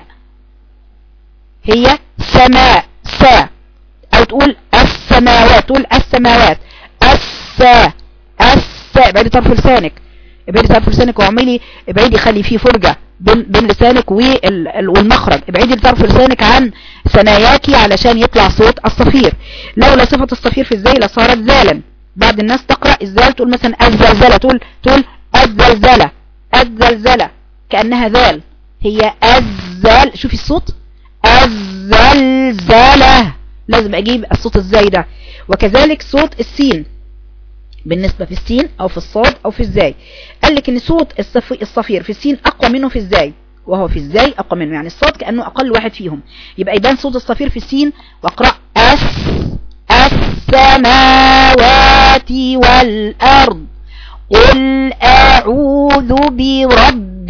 هي سماء سا او تقول السماوات تقول السماوات السا السا ابعدي طرف لسانك ابعدي طرف لسانك واعملي ابعدي خلي فيه فرجة بين, بين لسانك والمخرج ابعدي طرف لسانك عن ثناياكي علشان يطلع صوت الصفير لولا صفة الصفير في الزي لصارت زالا بعض الناس تقرأ الزال تقول مثلا الزلزلة تقول تقول الزلزلة الزلزلة كأنها ذال هي الزال شوفي الصوت الزلزلة لازم اجيب الصوت الزاي ده وكذلك صوت السين بالنسبة في السين او في الصاد او في الزاي قال لك ان صوت الصفير في السين اقوى منه في الزاي وهو في الزاي اقوى منه يعني الصاد كأنه اقل واحد فيهم يبقى يبان صوت الصفير في السين واقرأ أس السماوات والأرض قل أعوذ برب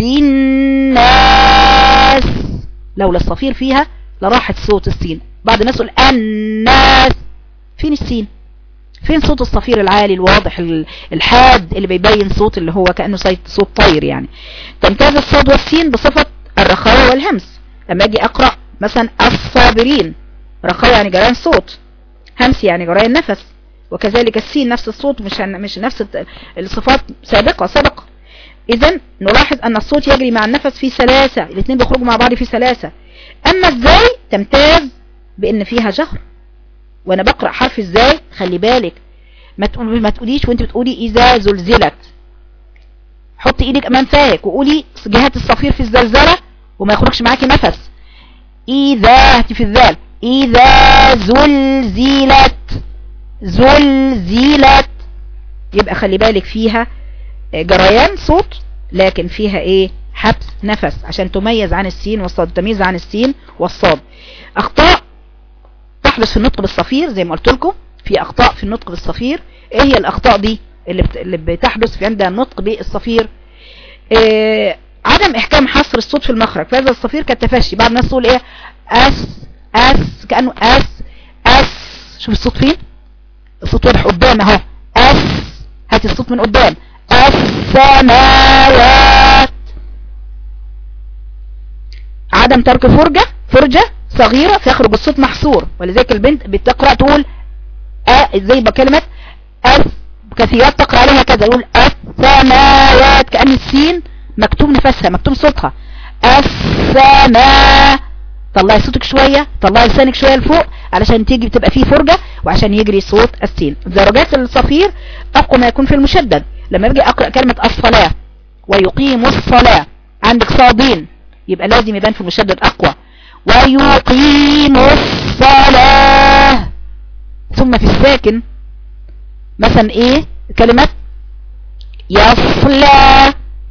الناس لولا الصفير فيها لراحت صوت السين بعض الناس يقول الناس فين السين فين صوت الصفير العالي الواضح الحاد اللي بيبين صوت اللي هو كأنه صوت طير يعني تمتاز الصاد والسين بصفة الرخاوة والهمس لما اجي اقرأ مثلا الصابرين رخاوة يعني جريان صوت همس يعني جريان نفس وكذلك السين نفس الصوت مش مش نفس الصفات سابقة سبق اذا نلاحظ ان الصوت يجري مع النفس في سلاسة الاثنين بيخرجوا مع بعض في سلاسة اما ازاي تمتاز بان فيها جهر وانا بقرأ حرف ازاي خلي بالك ما تقول ما تقوليش وانت بتقولي اذا زلزلت حطي ايدك امام فاك وقولي جهات الصفير في الزلزلة وما يخرجش معاكي نفس اذا في الذال اذا زلزلت زلزلت يبقى خلي بالك فيها جريان صوت لكن فيها ايه حبس نفس عشان تميز عن السين والصاد تميز عن السين والصاد اخطاء تحدث في النطق بالصفير زي ما قلت لكم في اخطاء في النطق بالصفير ايه هي الاخطاء دي اللي, بت... اللي بتحدث في عند النطق بالصفير إيه عدم احكام حصر الصوت في المخرج فهذا الصفير كالتفشي بعض الناس تقول ايه اس اس كأنه اس اس شوف الصوت فين الصوت واضح قدام اهو اس هاتي الصوت من قدام السماوات عدم ترك فرجة فرجة صغيرة فيخرج الصوت محصور ولذلك البنت بتقرأ تقول أ زي بكلمة أس كثيرات تقرأ عليها كذا يقول السماوات كأن السين مكتوب نفسها مكتوب صوتها السماء طلعي صوتك شوية طلعي لسانك شوية لفوق علشان تيجي تبقى فيه فرجة وعشان يجري صوت السين درجات الصفير أقوى ما يكون في المشدد لما باجي أقرأ كلمة الصلاة ويقيم الصلاة عندك صادين يبقى لازم يبان في المشدد أقوى ويقيم الصلاة ثم في الساكن مثلا ايه كلمة يصلى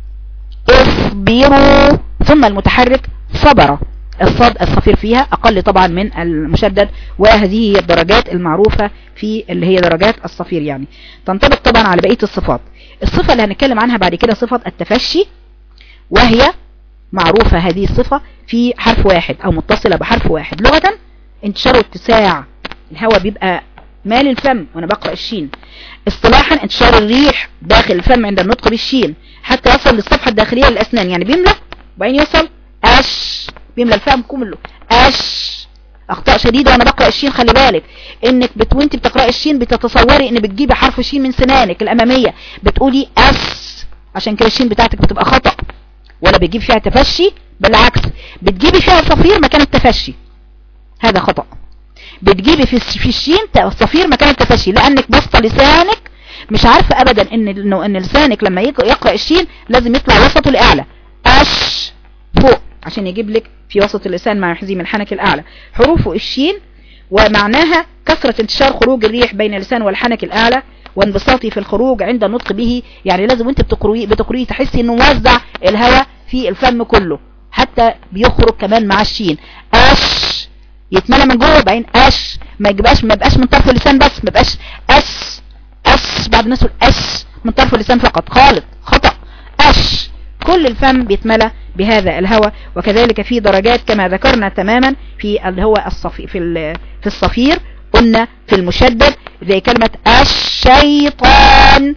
اصبروا ثم المتحرك صبر الصاد الصفير فيها اقل طبعا من المشدد وهذه هي الدرجات المعروفة في اللي هي درجات الصفير يعني تنطبق طبعا على بقية الصفات الصفة اللي هنتكلم عنها بعد كده صفة التفشي وهي معروفة هذه الصفة في حرف واحد او متصلة بحرف واحد لغة انتشار واتساع الهواء بيبقى مال الفم وانا بقرأ الشين اصطلاحا انتشار الريح داخل الفم عند النطق بالشين حتى يصل للصفحة الداخلية للأسنان يعني بيملى وبعدين يوصل أش بيملى الفم كله أش اخطاء شديدة وانا بقرأ الشين خلي بالك انك بت... وانت بتقرأ الشين بتتصوري ان بتجيبي حرف الشين من سنانك الامامية بتقولي اس عشان كده الشين بتاعتك بتبقى خطأ ولا بتجيب فيها تفشي بالعكس بتجيبي فيها صفير مكان التفشي هذا خطأ بتجيبي في في الشين صفير مكان التفشي لانك بسط لسانك مش عارفة ابدا ان انه ان لسانك لما يقرأ الشين لازم يطلع وسطه لاعلى اش فوق عشان يجيب لك في وسط اللسان مع حزيم الحنك الاعلى حروف الشين ومعناها كثرة انتشار خروج الريح بين اللسان والحنك الاعلى وانبساطي في الخروج عند النطق به يعني لازم وانت بتقريه بتقريه تحسي انه موزع الهواء في الفم كله حتى بيخرج كمان مع الشين اش يتملى من جوه بعدين اش ما يبقاش ما يبقاش من طرف اللسان بس ما يبقاش اس اس بعض الناس تقول اس من طرف اللسان فقط خالط خطأ اش كل الفم بيتملى بهذا الهواء وكذلك في درجات كما ذكرنا تماما في اللي هو الصفي في في الصفير قلنا في المشدد زي كلمة الشيطان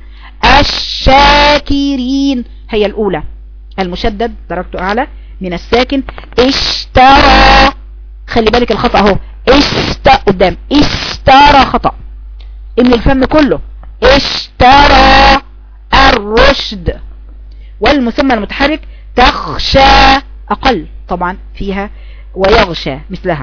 الشاكرين هي الأولى المشدد درجته أعلى من الساكن اشترى خلي بالك الخطأ اهو است قدام اشترى خطأ ان الفم كله اشترى الرشد والمسمى المتحرك تخشى أقل طبعا فيها ويغشى مثلها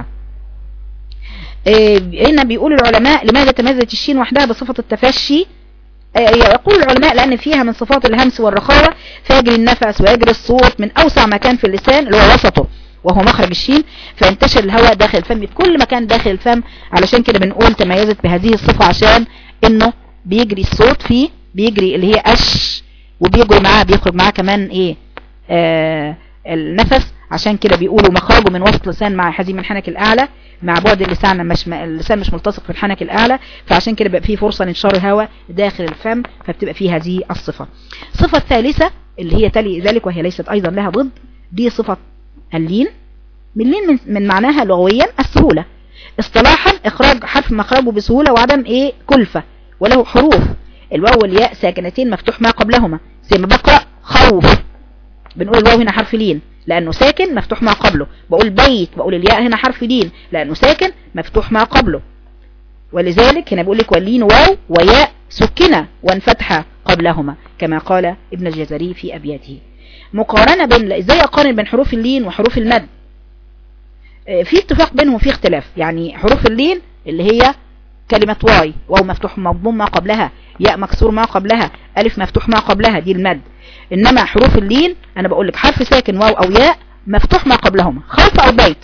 إيه، هنا بيقول العلماء لماذا تميزت الشين وحدها بصفة التفشي إيه، يقول العلماء لأن فيها من صفات الهمس والرخاوة فيجري النفس ويجري الصوت من أوسع مكان في اللسان اللي هو وسطه وهو مخرج الشين فينتشر الهواء داخل الفم في كل مكان داخل الفم علشان كده بنقول تميزت بهذه الصفة عشان انه بيجري الصوت فيه بيجري اللي هي اش وبيجري معاه بيخرج معاه كمان ايه آه النفس عشان كده بيقولوا مخرجه من وسط لسان مع حزيم الحنك الاعلى مع بعد اللسان مش اللسان مش ملتصق في الحنك الاعلى فعشان كده بيبقى فيه فرصة لانتشار الهواء داخل الفم فبتبقى فيه هذه الصفة الصفة الثالثة اللي هي تلي ذلك وهي ليست ايضا لها ضد دي صفة اللين من لين من, من معناها لغويا السهولة اصطلاحا اخراج حرف مخرجه بسهولة وعدم ايه كلفة وله حروف الواو والياء ساكنتين مفتوح ما قبلهما زي ما بقرأ خوف بنقول الواو هنا حرف لين لأنه ساكن مفتوح ما قبله بقول بيت بقول الياء هنا حرف لين لأنه ساكن مفتوح ما قبله ولذلك هنا بقول لك واللين واو وياء سكنة وانفتح قبلهما كما قال ابن الجزري في أبياته مقارنة بين ازاي اقارن بين حروف اللين وحروف المد آه، في اتفاق بينهم في اختلاف يعني حروف اللين اللي هي كلمة واي واو مفتوح مضموم ما قبلها ياء مكسور ما قبلها ألف مفتوح ما قبلها دي المد إنما حروف اللين أنا بقول لك حرف ساكن واو أو ياء مفتوح ما قبلهما خلف أو بيت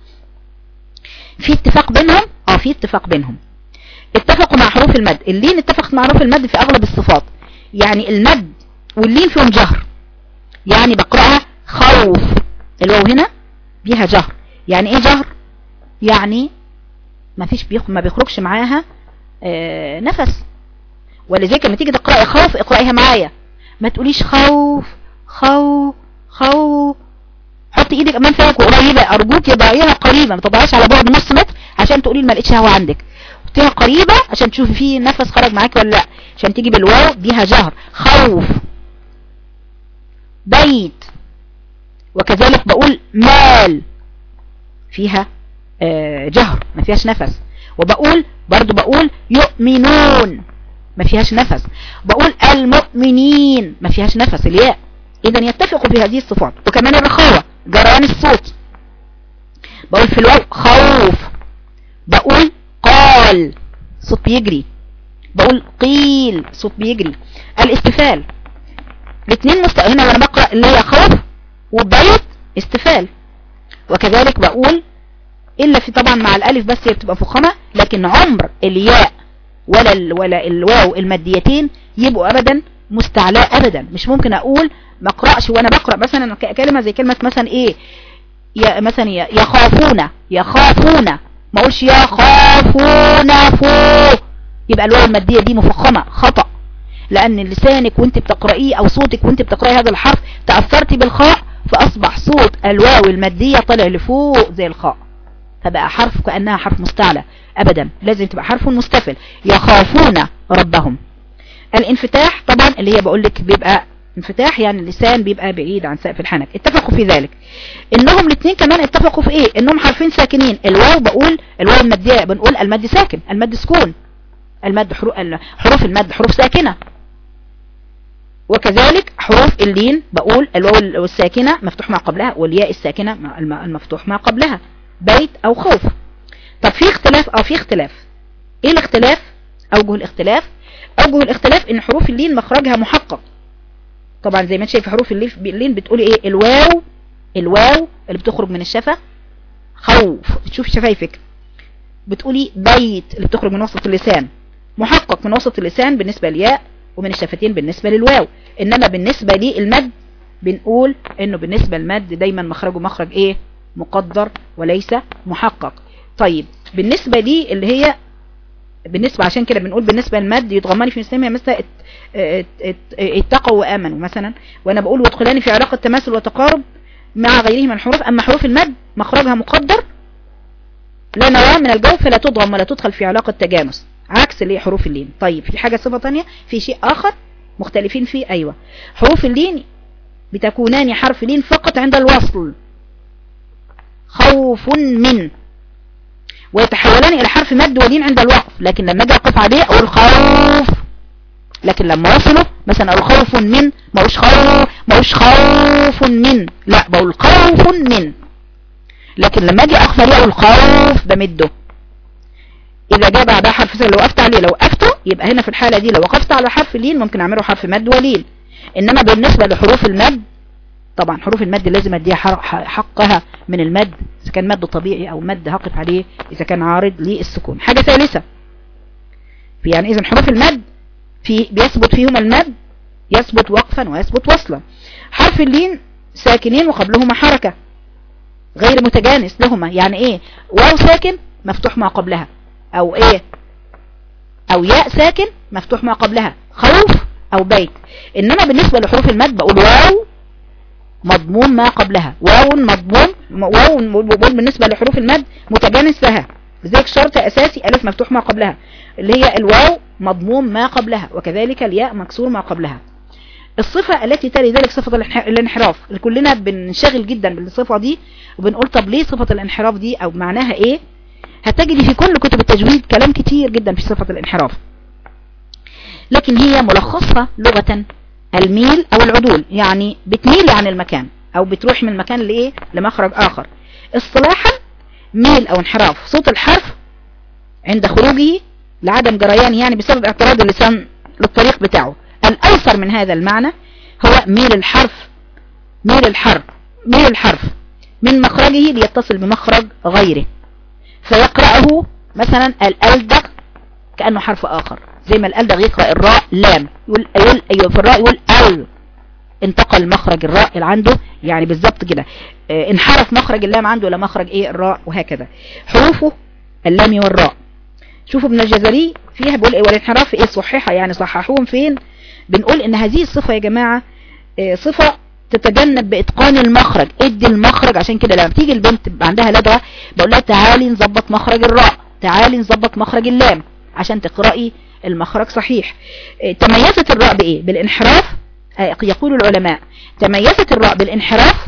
في اتفاق بينهم اه في اتفاق بينهم اتفقوا مع حروف المد اللين اتفقت مع حروف المد في أغلب الصفات يعني المد واللين فيهم جهر يعني بقرأها خوف الواو هنا بيها جهر يعني ايه جهر يعني ما فيش بيخ... ما بيخرجش معاها آه نفس ولذلك لما تيجي تقرأي خوف اقرأيها معايا ما تقوليش خوف خوف خوف حطي ايدك امام فيك وقريبة ارجوك ضعيها قريبة ما تضعيش على بعد نص متر عشان تقولي ما لقيتش هوا عندك حطيها قريبة عشان تشوفي فيه نفس خرج معاكي ولا لا عشان تيجي بالواو بيها جهر خوف بيت وكذلك بقول مال فيها آه، جهر ما فيهاش نفس وبقول برضو بقول يؤمنون ما فيهاش نفس بقول المؤمنين ما فيهاش نفس الياء اذا يتفقوا في هذه الصفات وكمان الرخاوة جريان الصوت بقول في الواو خوف بقول قال صوت بيجري بقول قيل صوت بيجري الاستفال الاثنين مست... هنا وانا بقرأ اللي هي خوف وبيت استفال وكذلك بقول الا في طبعا مع الالف بس هي بتبقى فخمة لكن عمر الياء ولا ال... ولا الواو الماديتين يبقوا ابدا مستعلاء ابدا مش ممكن اقول ما اقراش وانا بقرا مثلا كلمه زي كلمه مثلا ايه يا مثلا يخافون يخافون ما اقولش يخافون فو يبقى الواو الماديه دي مفخمه خطا لان لسانك وانت بتقرايه او صوتك وانت بتقراي هذا الحرف تاثرتي بالخاء فاصبح صوت الواو الماديه طلع لفوق زي الخاء فبقى حرف كانها حرف مستعلى ابدا لازم تبقى حرف مستفل يخافون ربهم الانفتاح طبعا اللي هي بقول لك بيبقى انفتاح يعني اللسان بيبقى بعيد عن سقف الحنك اتفقوا في ذلك انهم الاثنين كمان اتفقوا في ايه انهم حرفين ساكنين الواو بقول الواو المادية بنقول المد ساكن المد سكون المد حروف حروف المد حروف ساكنة وكذلك حروف اللين بقول الواو الساكنة مفتوح ما قبلها والياء الساكنة المفتوح ما قبلها بيت او خوف طب في اختلاف او في اختلاف ايه الاختلاف اوجه الاختلاف اوجه الاختلاف ان حروف اللين مخرجها محقق طبعا زي ما انت شايف حروف اللين بتقولي ايه الواو الواو اللي بتخرج من الشفة خوف تشوفي شفايفك بتقولي بيت اللي بتخرج من وسط اللسان محقق من وسط اللسان بالنسبة للياء ومن الشفتين بالنسبة للواو انما بالنسبة للمد بنقول انه بالنسبة للمد دايما مخرجه مخرج ايه مقدر وليس محقق طيب بالنسبة لي اللي هي بالنسبة عشان كده بنقول بالنسبة للمد يتغمني في مسلمة مثلا اتقوا وامنوا مثلا وانا بقول وادخلاني في علاقة تماثل وتقارب مع غيره من الحروف اما حروف المد مخرجها مقدر لا نواه من الجو فلا تضغم ولا تدخل في علاقة تجانس عكس اللي هي حروف اللين طيب في حاجة صفة تانية في شيء اخر مختلفين فيه ايوه حروف اللين بتكونان حرف لين فقط عند الوصل خوف من ويتحولان الى حرف مد ولين عند الوقف لكن لما اجي اقف عليه اقول خوف لكن لما وصله مثلا اقول خوف من ما اقولش خوف ما اقولش خوف من لا بقول خوف من لكن لما اجي اقف عليه اقول خوف بمده اذا جاء بعدها حرف لو وقفت عليه لو وقفته يبقى هنا في الحالة دي لو وقفت على حرف لين ممكن اعمله حرف مد ولين انما بالنسبة لحروف المد طبعا حروف المد لازم اديها حقها من المد اذا كان مد طبيعي او مد هقف عليه اذا كان عارض للسكون حاجة ثالثة يعني اذا حروف المد في بيثبت فيهما المد يثبت وقفا ويثبت وصلا حرف اللين ساكنين وقبلهما حركة غير متجانس لهما يعني ايه واو ساكن مفتوح ما قبلها او ايه او ياء ساكن مفتوح ما قبلها خوف او بيت انما بالنسبة لحروف المد بقول واو مضمون ما قبلها واو مضمون واو بالنسبة لحروف المد متجانس لها لذلك شرط اساسي الف مفتوح ما قبلها اللي هي الواو مضموم ما قبلها وكذلك الياء مكسور ما قبلها الصفة التي تلي ذلك صفة الانحراف كلنا بنشغل جدا بالصفة دي وبنقول طب ليه صفة الانحراف دي او معناها ايه هتجدي في كل كتب التجويد كلام كتير جدا في صفة الانحراف لكن هي ملخصة لغة الميل او العدول يعني بتميل عن المكان او بتروح من مكان لايه لمخرج اخر اصطلاحا ميل او انحراف صوت الحرف عند خروجه لعدم جريان يعني بسبب اعتراض اللسان للطريق بتاعه الايسر من هذا المعنى هو ميل الحرف ميل الحرف ميل الحرف من مخرجه ليتصل بمخرج غيره فيقرأه مثلا الألدغ كأنه حرف آخر زي ما الألدغ يقرأ الراء لام يقول يقول أيوة في الراء يقول أل انتقل مخرج الراء اللي عنده يعني بالظبط كده اه انحرف مخرج اللام عنده الى مخرج ايه الراء وهكذا حروفه اللام والراء شوفوا ابن الجزري فيها بيقول ايه والانحراف ايه صحيحة يعني صححوهم فين بنقول ان هذه الصفة يا جماعة اه صفة تتجنب باتقان المخرج ادي المخرج عشان كده لما بتيجي البنت عندها لدغة بقول لها تعالي نظبط مخرج الراء تعالي نظبط مخرج اللام عشان تقرأي المخرج صحيح اه تميزت الراء بايه بالانحراف يقول العلماء تميزت الراء بالانحراف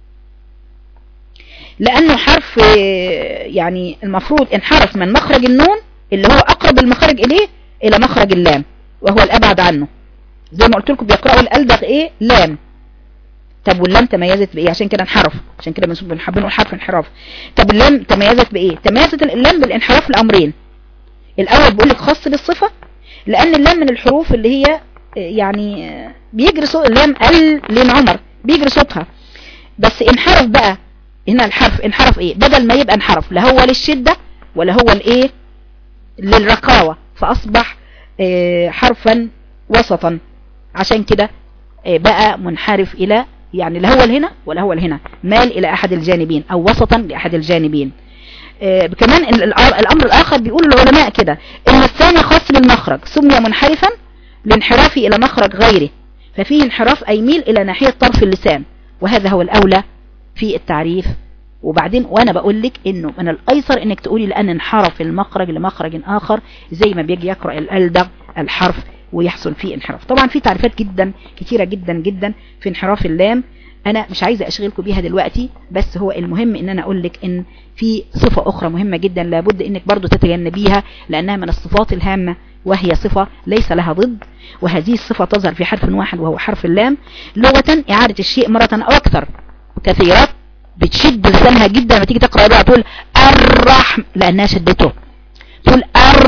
لانه حرف يعني المفروض انحرف من مخرج النون اللي هو اقرب المخرج اليه الى مخرج اللام وهو الابعد عنه زي ما قلت لكم بيقرأوا الالدغ ايه لام طب واللام تميزت بايه عشان كده انحرف عشان كده بنحب نقول حرف انحراف طب اللام تميزت بايه تميزت اللام بالانحراف الامرين الاول بقول لك خاص بالصفة لان اللام من الحروف اللي هي يعني بيجري صوت اللام ال لين عمر بيجري صوتها بس انحرف بقى هنا الحرف انحرف ايه بدل ما يبقى انحرف لا هو للشدة ولا هو الايه للرقاوة فاصبح اه حرفا وسطا عشان كده آه، بقى منحرف الى يعني لا هو هنا ولا هو هنا مال الى احد الجانبين او وسطا لاحد الجانبين آه، كمان الامر الاخر بيقول العلماء كده ان الثاني خاص بالمخرج سمي منحرفا لانحرافه الى مخرج غيره ففيه انحراف اي ميل الى ناحية طرف اللسان وهذا هو الاولى في التعريف وبعدين وانا بقول لك انه من الايسر انك تقولي لان انحرف المخرج لمخرج اخر زي ما بيجي يقرأ الالدغ الحرف ويحصل فيه انحراف طبعا في تعريفات جدا كتيرة جدا جدا في انحراف اللام انا مش عايزة اشغلكم بيها دلوقتي بس هو المهم ان انا اقول لك ان في صفة اخرى مهمة جدا لابد انك برضو تتجنبيها لانها من الصفات الهامة وهي صفة ليس لها ضد وهذه الصفة تظهر في حرف واحد وهو حرف اللام لغة اعادة الشيء مرة او اكثر كثيرات بتشد لسانها جدا لما تيجي تقرأ بقى تقول الرحم لانها شدته تقول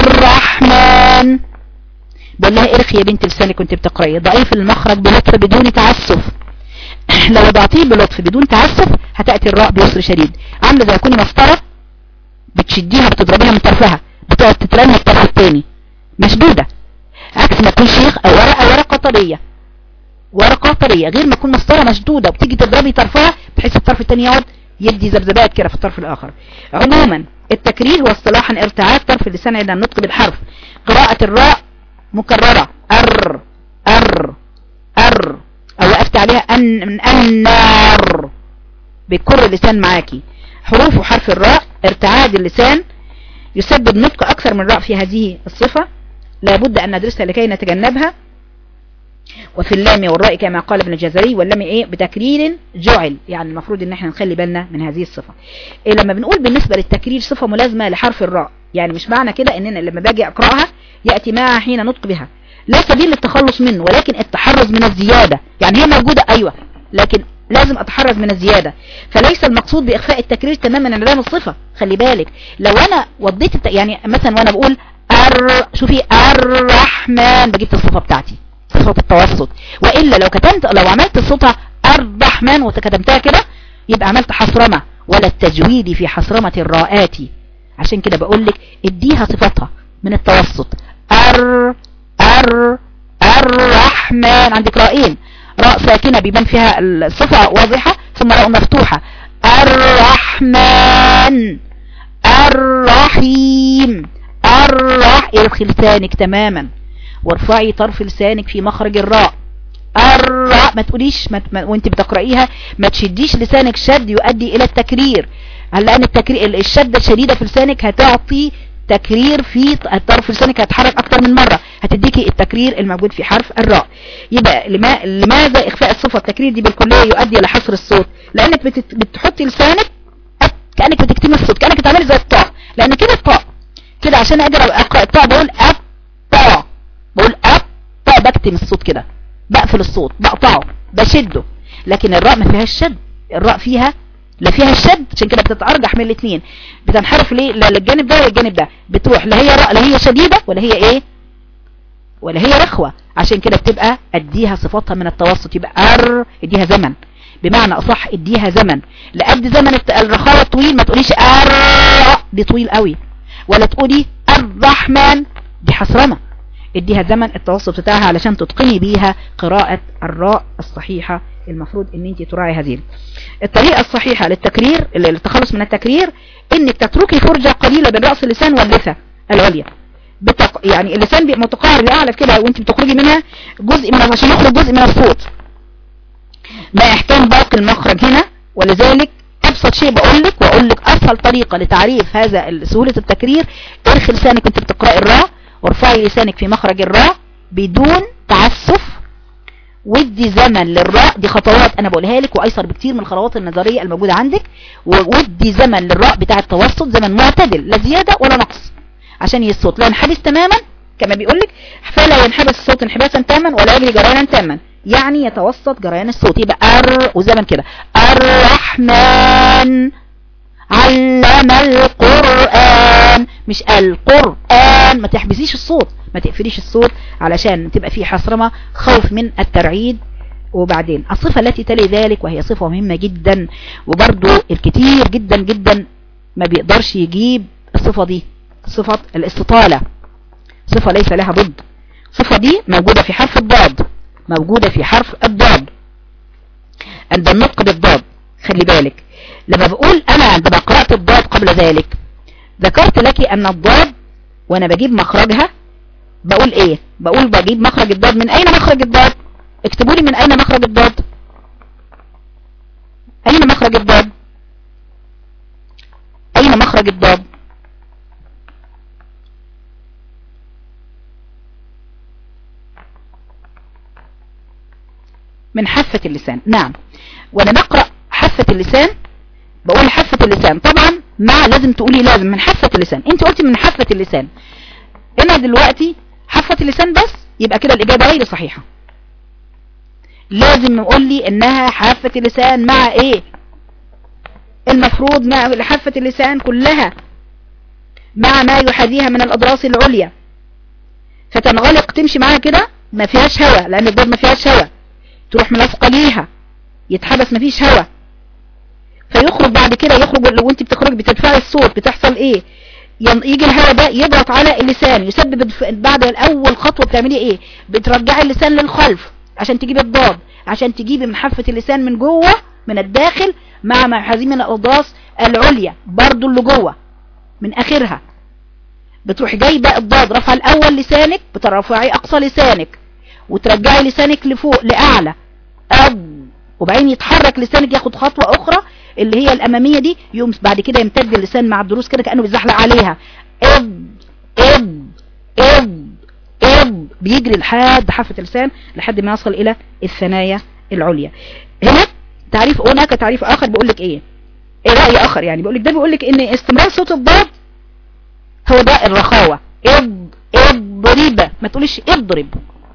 الرحمن بقول لها ارخي يا بنت لسانك كنت بتقرأي ضعيف المخرج بلطف بدون تعسف لو وضعتيه بلطف بدون تعسف هتأتي الراء بيسر شديد عاملة زي كوني مسطرة بتشديها بتضربيها من طرفها بتقعد تترمي الطرف الثاني مشدودة عكس ما تكون شيخ او ورقة ورقة طرية ورقة طرية غير ما تكون مسطرة مشدودة وبتيجي تضربي طرفها بحيث الطرف الثاني يقعد يدي ذبذبات كده في الطرف الاخر عموما التكرير هو اصطلاحا ارتعاد طرف اللسان عند النطق بالحرف قراءة الراء مكررة ار ار ار او وقفت عليها ان من النار بيكر اللسان معاكي حروف وحرف الراء ارتعاد اللسان يسبب نطق اكثر من راء في هذه الصفة لابد ان ندرسها لكي نتجنبها وفي اللام والراء كما قال ابن الجزري واللام ايه بتكرير جعل يعني المفروض ان احنا نخلي بالنا من هذه الصفة إيه لما بنقول بالنسبة للتكرير صفة ملازمة لحرف الراء يعني مش معنى كده اننا لما باجي اقرأها يأتي معها حين نطق بها لا سبيل للتخلص منه ولكن التحرز من الزيادة يعني هي موجودة ايوه لكن لازم اتحرز من الزيادة فليس المقصود باخفاء التكرير تماما انعدام الصفة خلي بالك لو انا وضيت الت... يعني مثلا وانا بقول أر... شوفي الرحمن بجيب الصفة بتاعتي صفة التوسط وإلا لو كتمت لو عملت صوتها الرحمن وكتمتها كده يبقى عملت حصرمة ولا التجويد في حصرمة الراءات عشان كده بقول لك اديها صفتها من التوسط ار ار الرحمن عندك رائين راء ساكنة بيبان فيها الصفة واضحة ثم راء مفتوحة الرحمن الرحيم الرح ارخي لسانك تماما وارفعي طرف لسانك في مخرج الراء الراء ما تقوليش ما وانت بتقرأيها ما تشديش لسانك شد يؤدي الى التكرير هل لان التكرير الشدة الشديدة في لسانك هتعطي تكرير في طرف لسانك هتحرك اكتر من مرة هتديكي التكرير الموجود في حرف الراء يبقى لماذا اخفاء الصفة التكرير دي بالكلية يؤدي الى حصر الصوت لانك بتحطي لسانك كأنك بتكتمي الصوت كأنك بتعملي زي الطاء لان كده الطاء كده عشان اقدر اقرأ الطاء بقول الطاء بقول الطاء بكتم الصوت كده بقفل الصوت بقطعه بشده لكن الراء ما فيهاش شد الراء فيها لا فيها الشد عشان كده بتتأرجح من الاثنين بتنحرف ليه لا للجانب ده ولا الجانب ده بتروح لا هي راء لا هي شديدة ولا هي ايه ولا هي رخوة عشان كده بتبقى اديها صفاتها من التوسط يبقى ار اديها زمن بمعنى اصح اديها زمن لقد زمن الرخاوة الطويل ما تقوليش ار دي طويل قوي ولا تقولي الرحمن دي حصرمة اديها زمن التوسط بتاعها علشان تتقني بيها قراءة الراء الصحيحة المفروض ان انت تراعي هذه الطريقة الصحيحة للتكرير للتخلص من التكرير انك تتركي فرجة قليلة بين رأس اللسان واللثة العليا بتق... يعني اللسان بيبقى متقارب لاعلى كده وانت بتخرجي منها جزء من عشان يخرج جزء من الصوت ما يحتاج باقي المخرج هنا ولذلك ابسط شيء بقول لك واقول لك اسهل طريقة لتعريف هذا سهولة التكرير ارخي لسانك وانت بتقرأي الراء وارفعي لسانك في مخرج الراء بدون تعسف ودي زمن للراء دي خطوات انا بقولها لك وايسر بكتير من الخطوات النظرية الموجودة عندك وودي زمن للراء بتاع التوسط زمن معتدل لا زيادة ولا نقص عشان الصوت لا ينحبس تماما كما بيقول لك فلا ينحبس الصوت انحباسا تاما ولا يجري جريانا تاما يعني يتوسط جريان الصوت يبقى ار وزمن كده الرحمن علم القرآن مش القرآن ما تحبسيش الصوت ما تقفليش الصوت علشان تبقى فيه حصرمة خوف من الترعيد وبعدين الصفة التي تلي ذلك وهي صفة مهمة جدا وبرضو الكتير جدا جدا ما بيقدرش يجيب الصفة دي صفة الاستطالة صفة ليس لها ضد الصفة دي موجودة في حرف الضاد موجودة في حرف الضاد عند النطق بالضاد خلي بالك لما بقول انا عندما قرأت الضاد قبل ذلك ذكرت لك ان الضاد وانا بجيب مخرجها بقول ايه بقول بجيب مخرج الضاد من اين مخرج الضاد اكتبوا لي من اين مخرج الضاد اين مخرج الضاد اين مخرج الضاد من حافة اللسان نعم وانا نقرأ حافة اللسان بقول حافة اللسان طبعا مع لازم تقولي لازم من حافة اللسان انت قلتي من حافة اللسان انا دلوقتي حافة اللسان بس يبقى كده الاجابة غير صحيحة لازم نقول لي انها حافة اللسان مع ايه المفروض مع حافة اللسان كلها مع ما يحاذيها من الاضراس العليا فتنغلق تمشي معاها كده ما فيهاش هواء لان الضاد ما فيهاش هواء تروح ملاصقه ليها يتحبس ما فيش هواء فيخرج بعد كده يخرج لو انت بتخرج بتدفعي الصوت بتحصل ايه يجي الهواء ده يضغط على اللسان يسبب بعد الاول خطوه بتعملي ايه بترجعي اللسان للخلف عشان تجيبي الضاد عشان تجيبي من حافه اللسان من جوه من الداخل مع ما يحاذيه من الاضراس العليا برضو اللي جوه من اخرها بتروحي جايبه الضاد رفع الاول لسانك بترفعي اقصى لسانك وترجعي لسانك لفوق لاعلى اب وبعدين يتحرك لسانك ياخد خطوه اخرى اللي هي الاماميه دي يقوم بعد كده يمتد اللسان مع الضروس كده كانه بيزحلق عليها اب اب اب اب بيجري لحد حافه اللسان لحد ما يصل الى الثنايا العليا هناك تعريف هناك تعريف اخر بيقول لك ايه ايه راي اخر يعني بيقول لك ده بيقول لك ان استمرار صوت الضاد هو ده الرخاوه اب اضرب ما تقوليش اضرب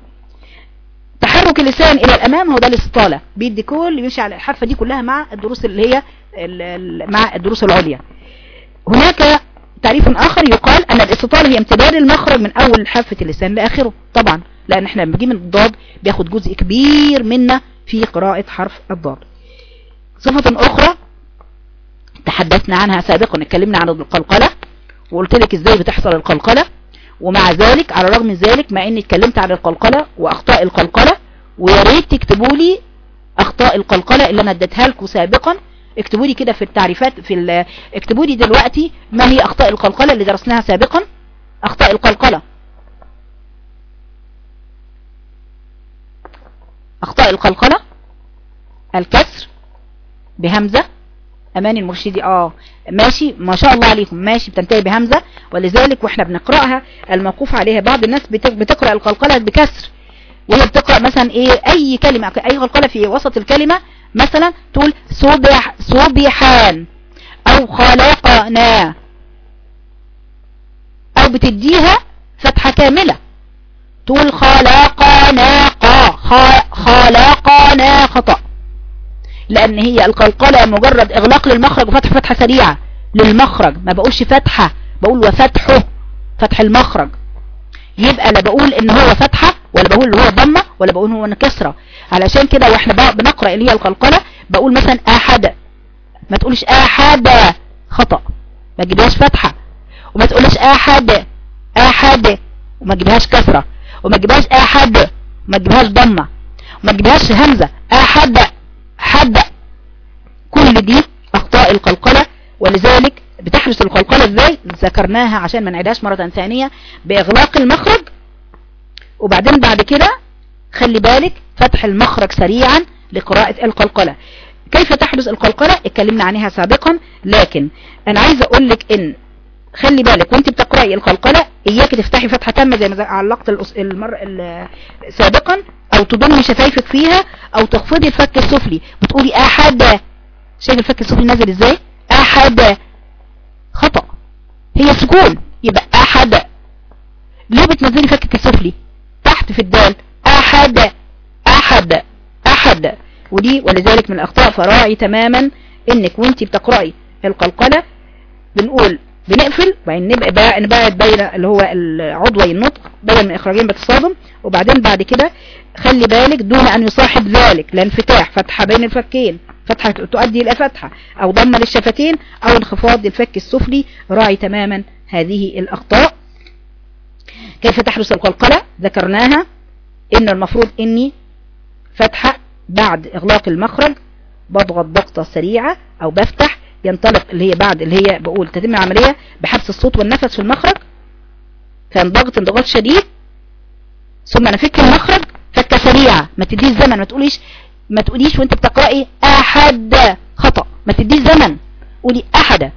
تحرك اللسان الى الامام هو ده الاستطالة بيدي كل بيمشي على الحرفة دي كلها مع الدروس اللي هي مع الدروس العليا هناك تعريف اخر يقال ان الاستطالة هي امتداد المخرج من اول حافة اللسان لاخره طبعا لان احنا لما بنجي من الضاد بياخد جزء كبير منا في قراءة حرف الضاد صفة اخرى تحدثنا عنها سابقا اتكلمنا عن القلقلة وقلت لك ازاي بتحصل القلقلة ومع ذلك على الرغم من ذلك مع اني اتكلمت عن القلقلة واخطاء القلقلة ويا ريت تكتبوا لي اخطاء القلقلة اللي انا اديتها لكم سابقا اكتبوا لي كده في التعريفات في اكتبوا لي دلوقتي ما هي اخطاء القلقلة اللي درسناها سابقا اخطاء القلقلة اخطاء القلقلة الكسر بهمزة امان المرشدي اه ماشي ما شاء الله عليكم ماشي بتنتهي بهمزة ولذلك واحنا بنقرأها الموقوف عليها بعض الناس بتقرأ القلقلة بكسر وهي بتقرأ مثلا ايه اي كلمة اي قلقلة في وسط الكلمة مثلا تقول صبح صبحان او خلقنا او بتديها فتحة كاملة تقول خلقنا خلقنا خطأ لان هي القلقلة مجرد اغلاق للمخرج وفتح فتحة سريعة للمخرج ما بقولش فتحة بقول وفتحه فتح المخرج يبقى لا بقول ان هو فتحة ولا بقول ان هو ضمة ولا بقول هو كسرة علشان كده واحنا بنقرأ اللي هي القلقلة بقول مثلا احد ما تقولش احد خطأ ما تجيبهاش فتحة وما تقولش احد احد وما تجيبهاش كسرة وما تجيبهاش احد وما تجيبهاش ضمة وما تجيبهاش همزة احد حد كل دي اخطاء القلقلة ولذلك بتحدث القلقلة ازاي ذكرناها عشان ما نعيدهاش مرة ثانية باغلاق المخرج وبعدين بعد كده خلي بالك فتح المخرج سريعا لقراءة القلقلة كيف تحدث القلقلة اتكلمنا عنها سابقا لكن انا عايز اقول لك ان خلي بالك وانت بتقرأي القلقلة اياك تفتحي فتحة تامة زي ما علقت المرة سابقا او تضمي شفايفك فيها او تخفضي الفك السفلي بتقولي احد شايف الفك السفلي نازل ازاي احد خطأ هي سكون يبقى احد ليه بتنزلي فكك السفلي تحت في الدال احد احد احد ودي ولذلك من الاخطاء فراعي تماما انك وانت بتقرأي القلقلة بنقول بنقفل وبعدين نبقى نبعد بين اللي هو العضوي النطق بدل من اخراجين بتصادم وبعدين بعد كده خلي بالك دون ان يصاحب ذلك لا انفتاح فتحة بين الفكين فتحة تؤدي الى فتحة او ضمة للشفتين او انخفاض للفك السفلي راعي تماما هذه الاخطاء كيف تحدث القلقلة ذكرناها ان المفروض اني فتحة بعد اغلاق المخرج بضغط ضغطة سريعة او بفتح ينطلق اللي هي بعد اللي هي بقول تتم العملية بحبس الصوت والنفس في المخرج فينضغط انضغاط شديد ثم نفك المخرج فكة سريعة ما تديش زمن ما تقوليش ما تقوليش وانت بتقرأي احد خطأ ما تديش زمن قولي احد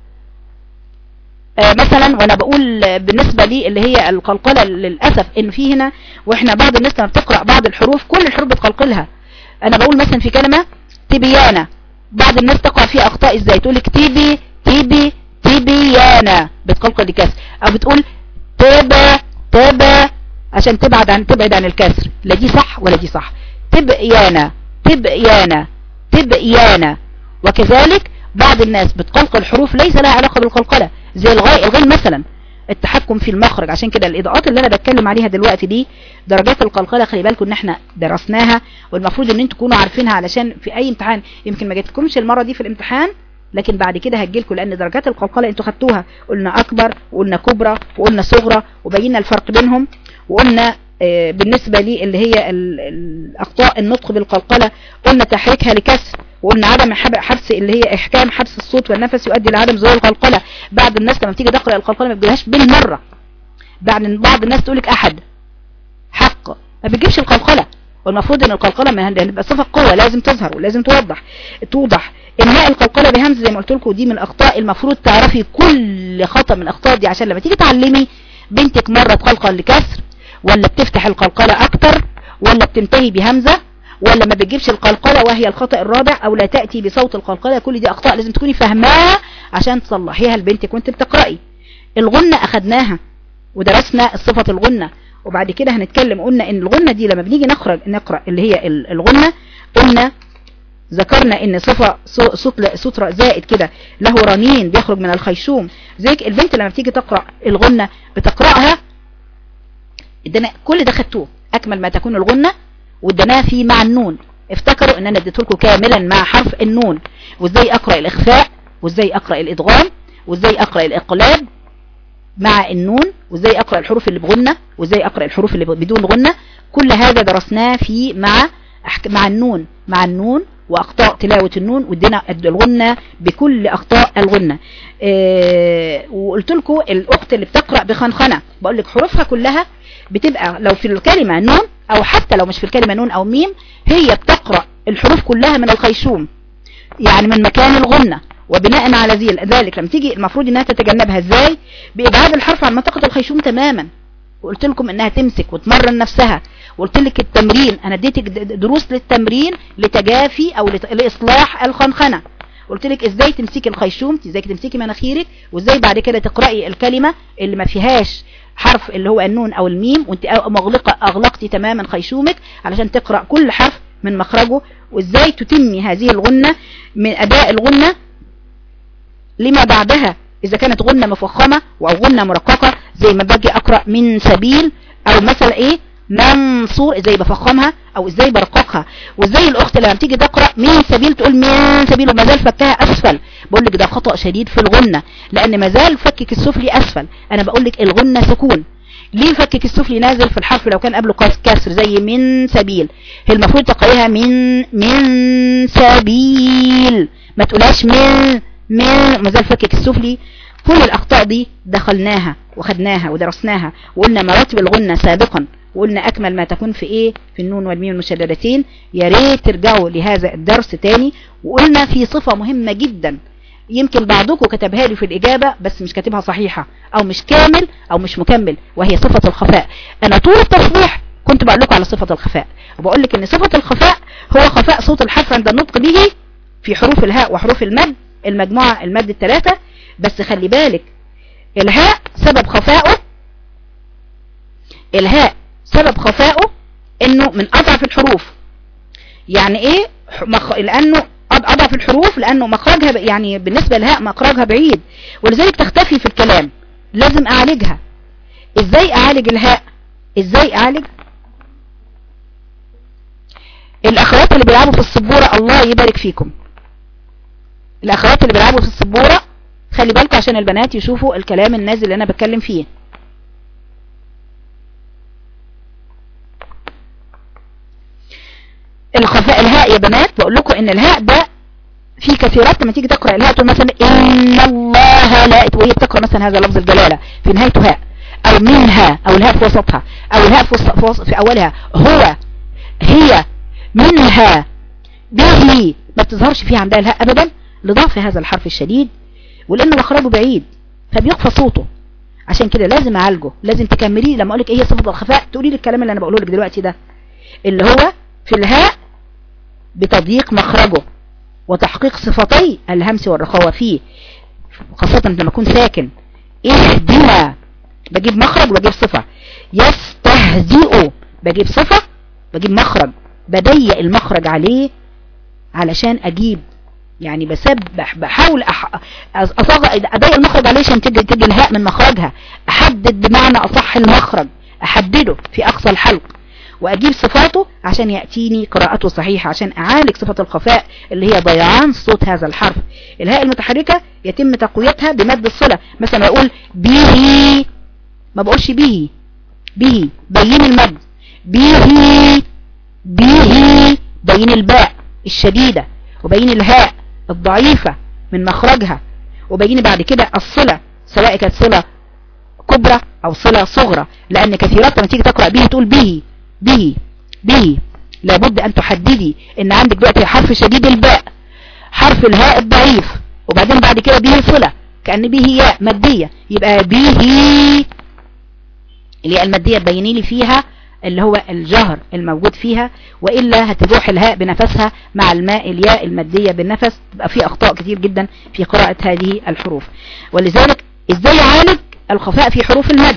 آه مثلا وانا بقول بالنسبة لي اللي هي القلقلة للأسف ان في هنا واحنا بعض الناس لما بتقرأ بعض الحروف كل الحروف بتقلقلها انا بقول مثلا في كلمة تبيانة بعض الناس تقع فيها اخطاء ازاي تقول لك تيبي تيبي تبيانة بتقلقل الكسر او بتقول تبا تبا عشان تبعد عن تبعد عن الكسر لا دي صح ولا دي صح تبيانة تبيانة تبيانة وكذلك بعض الناس بتقلقل الحروف ليس لها علاقة بالقلقلة زي الغاء الغين مثلا التحكم في المخرج عشان كده الاضاءات اللي انا بتكلم عليها دلوقتي دي درجات القلقله خلي بالكم ان احنا درسناها والمفروض ان انتوا تكونوا عارفينها علشان في اي امتحان يمكن ما جاتلكمش المره دي في الامتحان لكن بعد كده هتجيلكم لان درجات القلقله انتوا خدتوها قلنا اكبر وقلنا كبرى وقلنا صغرى وبينا الفرق بينهم وقلنا آه بالنسبه لي اللي هي الاخطاء النطق بالقلقله قلنا تحريكها لكسر وقلنا عدم حبس اللي هي احكام حبس الصوت والنفس يؤدي لعدم ظهور القلقله بعض الناس لما بتيجي تقرا القلقله ما بتجيلهاش بالمره بعد بعض الناس تقول لك احد حق ما بتجيبش القلقله والمفروض ان القلقله ما هتبقى صفه قوه لازم تظهر ولازم توضح توضح انهاء القلقله بهمزه زي ما قلت لكم دي من الاخطاء المفروض تعرفي كل خطا من الاخطاء دي عشان لما تيجي تعلمي بنتك مره تقلقل لكسر ولا بتفتح القلقله اكتر ولا بتنتهي بهمزه ولا ما بتجيبش القلقلة وهي الخطأ الرابع او لا تأتي بصوت القلقلة كل دي اخطاء لازم تكوني فاهماها عشان تصلحيها لبنتك وانت بتقرأي الغنة اخدناها ودرسنا صفة الغنة وبعد كده هنتكلم قلنا ان الغنة دي لما بنيجي نخرج نقرأ اللي هي الغنة قلنا ذكرنا ان صفة صوت صوت زائد كده له رنين بيخرج من الخيشوم زي البنت لما بتيجي تقرأ الغنة بتقرأها كل ده خدتوه اكمل ما تكون الغنة واديناها فيه مع النون افتكروا ان انا اديت لكم كاملا مع حرف النون وازاي اقرا الاخفاء وازاي اقرا الادغام وازاي اقرا الاقلاب مع النون وازاي اقرا الحروف اللي بغنه وازاي اقرا الحروف اللي بدون غنه كل هذا درسناه في مع مع النون مع النون واخطاء تلاوة النون وادينا الغنة بكل اخطاء الغنة اه وقلت لكم الاخت اللي بتقرأ بخنخنة بقول لك حروفها كلها بتبقى لو في الكلمة نون او حتى لو مش في الكلمة نون او ميم هي بتقرأ الحروف كلها من الخيشوم يعني من مكان الغنة وبناء على ذلك لما تيجي المفروض انها تتجنبها ازاي بابعاد الحرف عن منطقة الخيشوم تماما وقلت لكم انها تمسك وتمرن نفسها وقلت لك التمرين انا اديتك دروس للتمرين لتجافي او لاصلاح الخنخنه قلت لك ازاي تمسكي الخيشوم ازاي تمسكي مناخيرك وازاي بعد كده تقراي الكلمه اللي ما فيهاش حرف اللي هو النون او الميم وانت مغلقه اغلقتي تماما خيشومك علشان تقرا كل حرف من مخرجه وازاي تتمي هذه الغنه من اداء الغنه لما بعدها اذا كانت غنه مفخمه او غنه مرققه زي ما باجي اقرا من سبيل او مثلا ايه منصور ازاي بفخمها او ازاي برققها وازاي الاخت لما تيجي تقرا من سبيل تقول من سبيل وما زال فكها اسفل بقول لك ده خطا شديد في الغنه لان ما زال فكك السفلي اسفل انا بقول لك الغنه سكون ليه فكك السفلي نازل في الحرف لو كان قبله كسر زي من سبيل هي المفروض تقريها من من سبيل ما تقولهاش من من ما زال فكك السفلي كل الاخطاء دي دخلناها وخدناها ودرسناها وقلنا مراتب الغنه سابقا وقلنا اكمل ما تكون في ايه في النون والميم المشددتين يا ريت ترجعوا لهذا الدرس تاني وقلنا في صفة مهمة جدا يمكن بعضكم كتبها لي في الإجابة بس مش كاتبها صحيحة أو مش كامل أو مش مكمل وهي صفة الخفاء أنا طول التصحيح كنت بقول لكم على صفة الخفاء وبقول لك إن صفة الخفاء هو خفاء صوت الحرف عند النطق به في حروف الهاء وحروف المد المجموعة المد الثلاثة بس خلي بالك الهاء سبب خفائه الهاء سبب خفائه انه من اضعف الحروف يعني ايه مخ... لانه اضعف الحروف لانه مخرجها يعني بالنسبة للهاء مخرجها بعيد ولذلك تختفي في الكلام لازم اعالجها ازاي اعالج الهاء ازاي اعالج الاخوات اللي بيلعبوا في السبورة الله يبارك فيكم الاخوات اللي بيلعبوا في السبورة خلي بالكم عشان البنات يشوفوا الكلام النازل اللي انا بتكلم فيه الخفاء الهاء يا بنات بقول لكم ان الهاء ده في كثيرات لما تيجي تقرأ الهاء تقول مثلا ان الله لا وهي بتقرأ مثلا هذا لفظ الجلالة في نهايته هاء او منها او الهاء في وسطها او الهاء في, في اولها هو هي منها به ما بتظهرش فيه عندها الهاء ابدا لضعف هذا الحرف الشديد ولانه مخرجه بعيد فبيخفى صوته عشان كده لازم اعالجه لازم تكملي لما اقول لك ايه هي صفه الخفاء تقولي لي الكلام اللي انا بقوله لك دلوقتي ده اللي هو في الهاء بتضييق مخرجه وتحقيق صفتي الهمس والرخاوة فيه خاصة لما اكون ساكن اهدنا بجيب مخرج وبجيب صفة يستهزئ بجيب صفة بجيب مخرج بضيق المخرج عليه علشان اجيب يعني بسبح بحاول أح... أصغ... اضيق المخرج عليه عشان تجي, تجي الهاء من مخرجها احدد بمعنى اصح المخرج احدده في اقصى الحلق واجيب صفاته عشان يأتيني قراءته صحيحة عشان اعالج صفة الخفاء اللي هي ضيعان صوت هذا الحرف الهاء المتحركة يتم تقويتها بمد الصلة مثلا اقول به ما بقولش به به بين المد به به بين الباء الشديدة وبين الهاء الضعيفة من مخرجها وبين بعد كده الصلة سواء كانت صلة كبرى او صلة صغرى لان كثيرات لما تيجي تقرأ به تقول به به به لابد ان تحددي ان عندك دلوقتي حرف شديد الباء حرف الهاء الضعيف وبعدين بعد كده به صلة كأن به ياء مادية يبقى به اللي هي المادية تبيني لي فيها اللي هو الجهر الموجود فيها وإلا هتروح الهاء بنفسها مع الماء الياء المادية بالنفس تبقى في أخطاء كتير جدا في قراءة هذه الحروف ولذلك ازاي يعالج الخفاء في حروف المد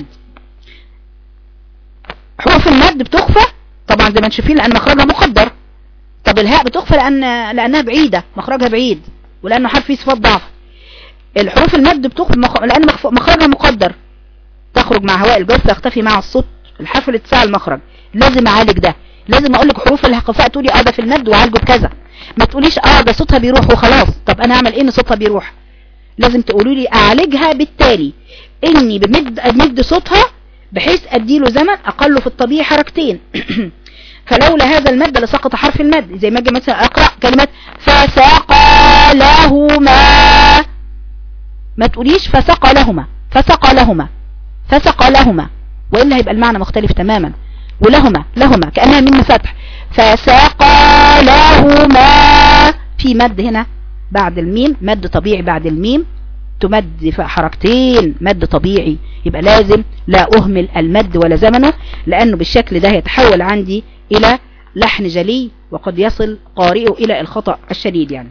حروف المد بتخفى طبعا زي ما شايفين لان مخرجها مقدر طب الهاء بتخفى لان لانها بعيدة مخرجها بعيد ولانه حرف فيه صفات ضعف الحروف المد بتخفى مخ... لان مخرجها مقدر تخرج مع هواء الجوف تختفي مع الصوت الحرف اللي تساع المخرج لازم اعالج ده لازم اقول لك حروف الخفاء تقولي اه ده في المد وعالجه بكذا ما تقوليش اه ده صوتها بيروح وخلاص طب انا اعمل ايه ان صوتها بيروح لازم تقولوا لي اعالجها بالتالي اني بمد امد صوتها بحيث اديله زمن اقله في الطبيعي حركتين فلولا هذا المد لسقط حرف المد زي ما اجي مثلا اقرا كلمه فسقى لهما ما تقوليش فسقى لهما فسقى لهما فسقى لهما والا هيبقى المعنى مختلف تماما ولهما لهما كانها من فتح فسقى لهما في مد هنا بعد الميم مد طبيعي بعد الميم تمد في حركتين مد طبيعي يبقى لازم لا أهمل المد ولا زمنه لأنه بالشكل ده يتحول عندي إلى لحن جلي وقد يصل قارئه إلى الخطأ الشديد يعني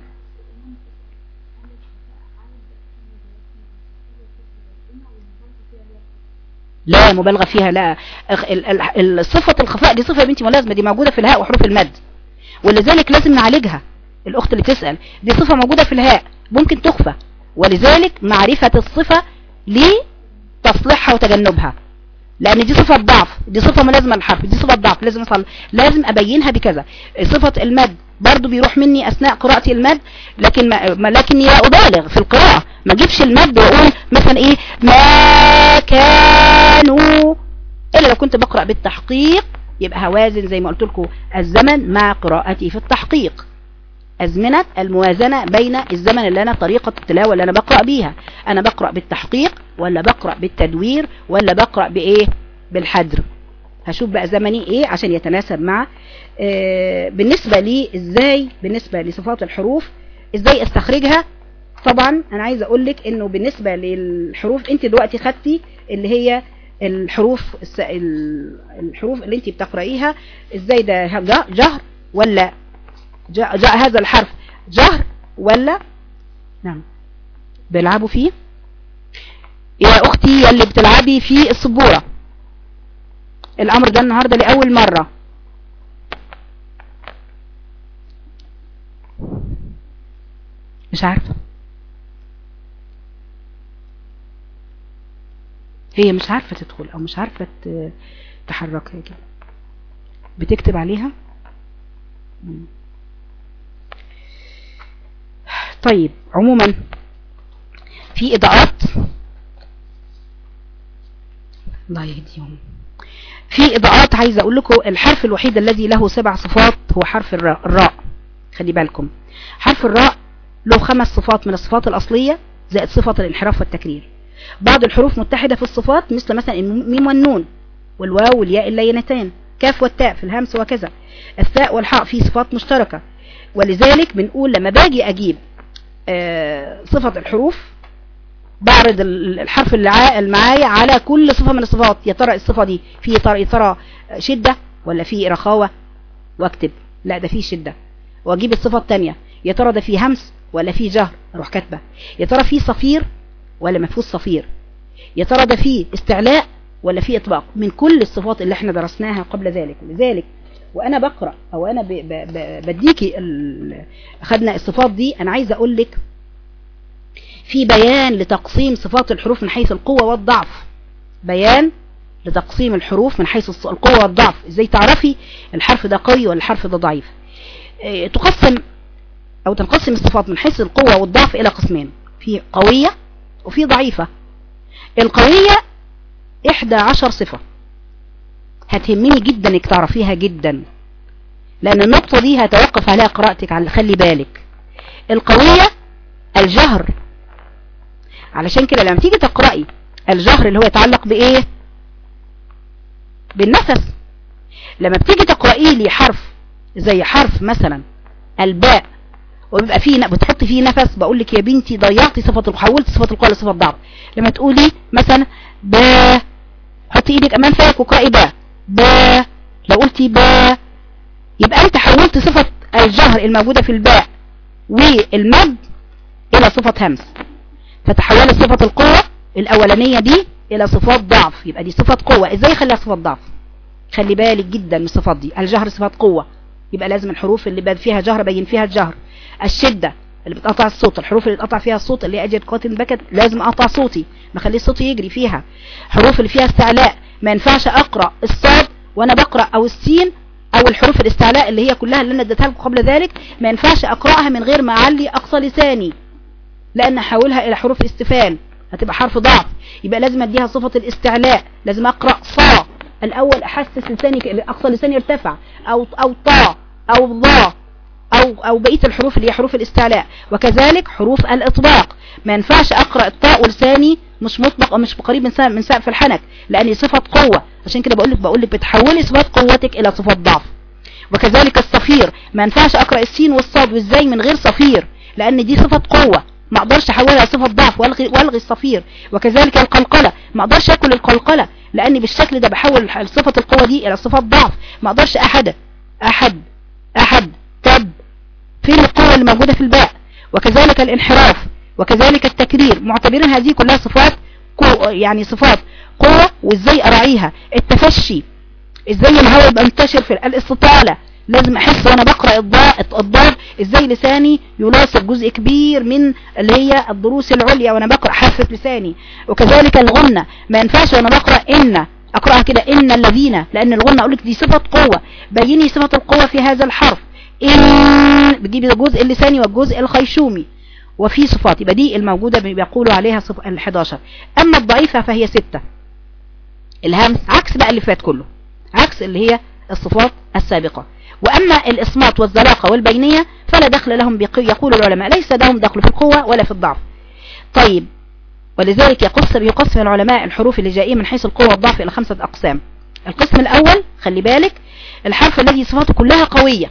لا مبالغة فيها لا الصفة الخفاء دي صفة يا بنتي ملازمة دي موجودة في الهاء وحروف المد ولذلك لازم نعالجها الأخت اللي تسأل دي صفة موجودة في الهاء ممكن تخفى ولذلك معرفة الصفة لتصليحها وتجنبها لان دي صفة ضعف دي صفة ملازمة للحرف دي صفة ضعف لازم أصل لازم ابينها بكذا صفة المد برضو بيروح مني اثناء قراءتي المد لكن ما لكني لا ابالغ في القراءة ما اجيبش المد واقول مثلا ايه ما كانوا الا لو كنت بقرأ بالتحقيق يبقى هوازن زي ما قلت لكم الزمن مع قراءتي في التحقيق أزمنة الموازنة بين الزمن اللي أنا طريقة التلاوة اللي أنا بقرأ بيها أنا بقرأ بالتحقيق ولا بقرأ بالتدوير ولا بقرأ بإيه بالحدر هشوف بقى زمني إيه عشان يتناسب مع آه بالنسبة لي إزاي بالنسبة لصفات الحروف إزاي استخرجها طبعا أنا عايزة أقول لك إنه بالنسبة للحروف أنت دلوقتي خدتي اللي هي الحروف الحروف اللي انت بتقرأيها ازاي ده جهر ولا جاء, جاء هذا الحرف جهر ولا نعم بيلعبوا فيه يا اختي اللي بتلعبي في السبورة الامر ده النهاردة لأول مرة مش عارفة هي مش عارفة تدخل او مش عارفة تحركها كده بتكتب عليها مم. طيب عموما في إضاءات الله يهديهم في اضاءات عايزه اقول لكم الحرف الوحيد الذي له سبع صفات هو حرف الراء, الراء. خلي بالكم حرف الراء له خمس صفات من الصفات الاصليه زائد صفه الانحراف والتكرير بعض الحروف متحده في الصفات مثل مثلا الميم والنون والواو والياء اللينتين كاف والتاء في الهمس وكذا الثاء والحاء في صفات مشتركه ولذلك بنقول لما باجي اجيب آه، صفة الحروف بعرض الحرف اللي معايا على كل صفة من الصفات يا ترى الصفة دي في ترى ترى شدة ولا في رخاوة واكتب لا ده في شدة واجيب الصفة الثانية يا ترى ده في همس ولا في جهر اروح كاتبه يا ترى في صفير ولا ما فيهوش صفير يا ترى ده في استعلاء ولا في اطباق من كل الصفات اللي احنا درسناها قبل ذلك لذلك وانا بقرا او انا بديكي خدنا الصفات دي انا عايزه اقول لك في بيان لتقسيم صفات الحروف من حيث القوه والضعف بيان لتقسيم الحروف من حيث القوه والضعف ازاي تعرفي الحرف ده قوي ولا الحرف ده ضعيف إيه، تقسم او تنقسم الصفات من حيث القوه والضعف الى قسمين في قويه وفي ضعيفه القويه 11 صفه هتهمني جدا انك تعرفيها جدا لان النقطة دي هتوقف عليها قراءتك على خلي بالك القوية الجهر علشان كده لما تيجي تقرأي الجهر اللي هو يتعلق بايه بالنفس لما بتيجي تقرأي لي حرف زي حرف مثلا الباء وبيبقى فيه بتحط فيه نفس بقول لك يا بنتي ضيعتي صفة حولت صفة القوة لصفة ضعف لما تقولي مثلا با حطي ايدك امام فيك وقرأي با با لو قلتي با يبقى انت حولت صفة الجهر الموجودة في الباء والمد الى صفة همس فتحولت صفة القوة الاولانية دي الى صفات ضعف يبقى دي صفة قوة ازاي خليها صفة ضعف خلي بالك جدا من الصفات دي الجهر صفات قوة يبقى لازم الحروف اللي باد فيها جهر بين فيها الجهر الشدة اللي بتقطع الصوت الحروف اللي بتقطع فيها الصوت اللي اجد قاتل بكت لازم اقطع صوتي ما اخليش صوتي يجري فيها حروف اللي فيها استعلاء ما ينفعش اقرا الصاد وانا بقرا او السين او الحروف الاستعلاء اللي هي كلها اللي انا اديتها لكم قبل ذلك ما ينفعش اقراها من غير ما اعلي اقصى لساني لان احولها الى حروف استفال هتبقى حرف ضعف يبقى لازم اديها صفة الاستعلاء لازم اقرا صا الاول احسس لساني اقصى لساني يرتفع او او طا او ضا او او بقيه الحروف اللي هي حروف الاستعلاء وكذلك حروف الاطباق ما ينفعش اقرا الطاء ولساني مش مطبق او مش قريب من من سقف الحنك لان صفه قوه عشان كده بقول لك بقول لك بتحولي صفات قوتك الى صفات ضعف وكذلك الصفير ما ينفعش اقرا السين والصاد والزاي من غير صفير لان دي صفه قوه ما اقدرش احولها صفه ضعف والغي والغي الصفير وكذلك القلقله ما اقدرش اكل القلقله لان بالشكل ده بحول صفه القوه دي الى صفات ضعف ما اقدرش احد احد احد تب فين القوة اللي موجودة في الباء وكذلك الانحراف وكذلك التكرير معتبرين هذه كلها صفات يعني صفات قوة وازاي اراعيها التفشي ازاي الهواء يبقى منتشر في الاستطالة لازم احس وانا بقرأ الضاد ازاي لساني يلاصق جزء كبير من اللي هي الضروس العليا وانا بقرأ حافة لساني وكذلك الغنة ما ينفعش وانا بقرأ ان اقرأها كده ان الذين لان الغنة اقول لك دي صفة قوة بيني صفة القوة في هذا الحرف إن بتجيب الجزء اللساني والجزء الخيشومي وفي صفات يبقى دي الموجودة بيقولوا عليها صف ال 11 أما الضعيفة فهي ستة الهمس عكس بقى اللي فات كله عكس اللي هي الصفات السابقة وأما الإصمات والزلاقة والبينية فلا دخل لهم يقول العلماء ليس لهم دخل في القوة ولا في الضعف طيب ولذلك يقسم يقسم العلماء الحروف اللي جائية من حيث القوة والضعف إلى خمسة أقسام القسم الأول خلي بالك الحرف الذي صفاته كلها قوية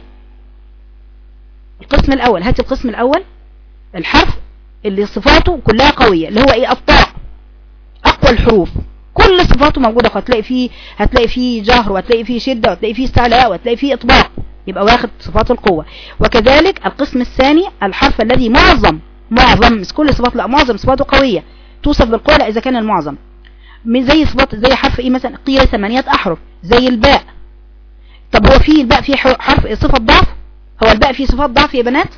القسم الاول هات القسم الاول الحرف اللي صفاته كلها قوية اللي هو ايه الطاء اقوى الحروف كل صفاته موجودة هتلاقي فيه هتلاقي فيه جهر وهتلاقي فيه شدة وهتلاقي فيه استعلاء وهتلاقي فيه اطباق يبقى واخد صفات القوة وكذلك القسم الثاني الحرف الذي معظم معظم مش كل صفات لا معظم صفاته قوية توصف بالقوة لا اذا كان المعظم زي صفات زي حرف ايه مثلا قيل ثمانية احرف زي الباء طب هو في الباء فيه حرف صفة ضعف هو الباء فيه صفات ضعف يا بنات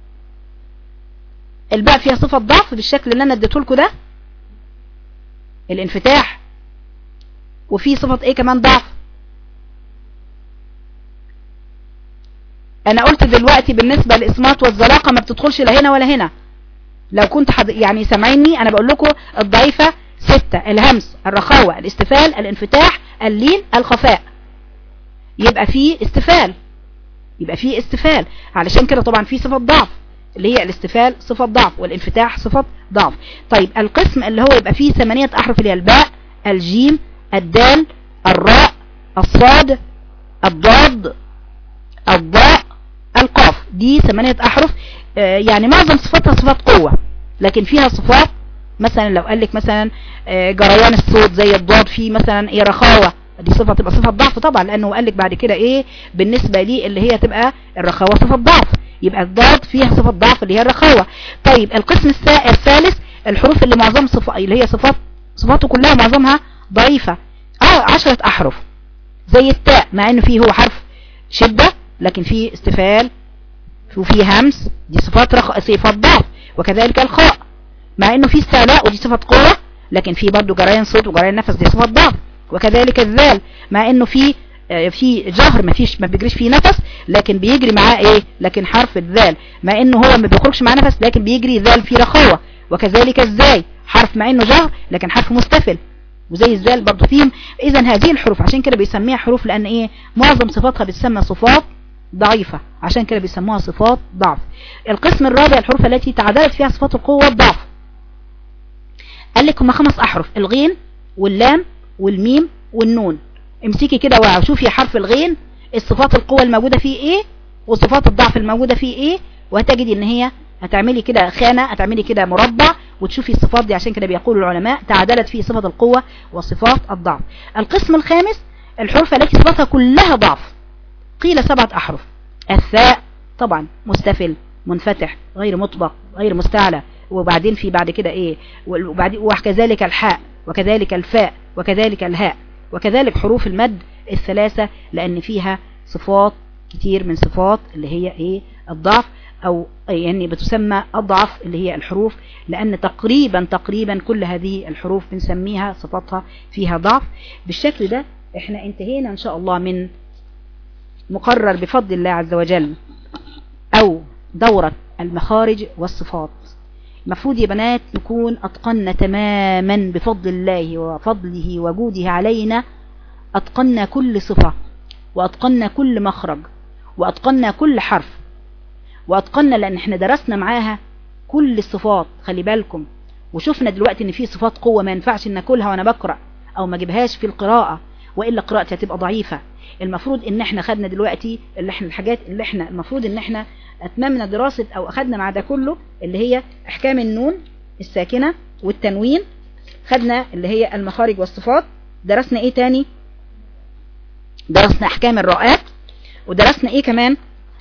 الباء فيها صفة ضعف بالشكل اللي انا اديته لكم ده الانفتاح وفي صفة ايه كمان ضعف انا قلت دلوقتي بالنسبة للاسمات والزلاقة ما بتدخلش لا هنا ولا هنا لو كنت حد يعني سامعيني انا بقول لكم الضعيفة ستة الهمس الرخاوة الاستفال الانفتاح اللين الخفاء يبقى فيه استفال يبقى فيه استفال علشان كده طبعا فيه صفة ضعف اللي هي الاستفال صفة ضعف والانفتاح صفة ضعف طيب القسم اللي هو يبقى فيه ثمانية احرف اللي هي الباء الجيم الدال الراء الصاد الضاد الضاء القاف دي ثمانية احرف آه، يعني معظم صفاتها صفات قوة لكن فيها صفات مثلا لو قال لك مثلا آه، جريان الصوت زي الضاد فيه مثلا ايه رخاوة دي صفة تبقى صفة ضعف طبعا لانه قال لك بعد كده ايه بالنسبة لي اللي هي تبقى الرخاوة صفة ضعف يبقى الضاد فيها صفة ضعف اللي هي الرخاوة طيب القسم الثالث الحروف اللي معظم صفة اللي هي صفات صفاته كلها معظمها ضعيفة اه عشرة احرف زي التاء مع انه فيه هو حرف شدة لكن فيه استفال وفيه همس دي صفات رخ... صفات ضعف وكذلك الخاء مع انه فيه استعلاء ودي صفة قوة لكن فيه برضه جريان صوت وجريان نفس دي صفات ضعف وكذلك الذال مع انه فيه آه، في جهر ما فيش ما بيجريش فيه نفس لكن بيجري معاه ايه لكن حرف الذال مع انه هو ما بيخرجش معاه نفس لكن بيجري ذال فيه رخاوة وكذلك الزاي حرف مع انه جهر لكن حرف مستفل وزي الزال برضه فيهم اذا هذه الحروف عشان كده بيسميها حروف لان ايه معظم صفاتها بتسمى صفات ضعيفة عشان كده بيسموها صفات ضعف القسم الرابع الحروف التي تعدلت فيها صفات القوة والضعف قال لك هم خمس احرف الغين واللام والميم والنون امسكي كده وشوفي حرف الغين الصفات القوة الموجودة فيه ايه وصفات الضعف الموجودة فيه ايه وهتجدي ان هي هتعملي كده خانة هتعملي كده مربع وتشوفي الصفات دي عشان كده بيقول العلماء تعادلت فيه صفة القوة وصفات الضعف القسم الخامس الحروف التي صفاتها كلها ضعف قيل سبعة أحرف الثاء طبعا مستفل منفتح غير مطبق غير مستعلى وبعدين في بعد كده ايه وبعدين وكذلك الحاء وكذلك الفاء وكذلك الهاء وكذلك حروف المد الثلاثة لأن فيها صفات كتير من صفات اللي هي ايه الضعف او يعني بتسمى اضعف اللي هي الحروف لان تقريبا تقريبا كل هذه الحروف بنسميها صفاتها فيها ضعف بالشكل ده احنا انتهينا ان شاء الله من مقرر بفضل الله عز وجل او دورة المخارج والصفات المفروض يا بنات نكون اتقنا تماما بفضل الله وفضله وجوده علينا اتقنا كل صفة واتقنا كل مخرج واتقنا كل حرف واتقنا لان احنا درسنا معاها كل الصفات خلي بالكم وشفنا دلوقتي ان في صفات قوة ما ينفعش ان اكلها وانا بقرأ او ما اجيبهاش في القراءة والا قراءتي هتبقى ضعيفة المفروض ان احنا خدنا دلوقتي اللي احنا الحاجات اللي احنا المفروض ان احنا اتممنا دراسة او اخدنا مع ده كله اللي هي احكام النون الساكنة والتنوين خدنا اللي هي المخارج والصفات درسنا ايه تاني درسنا احكام الرؤات ودرسنا ايه كمان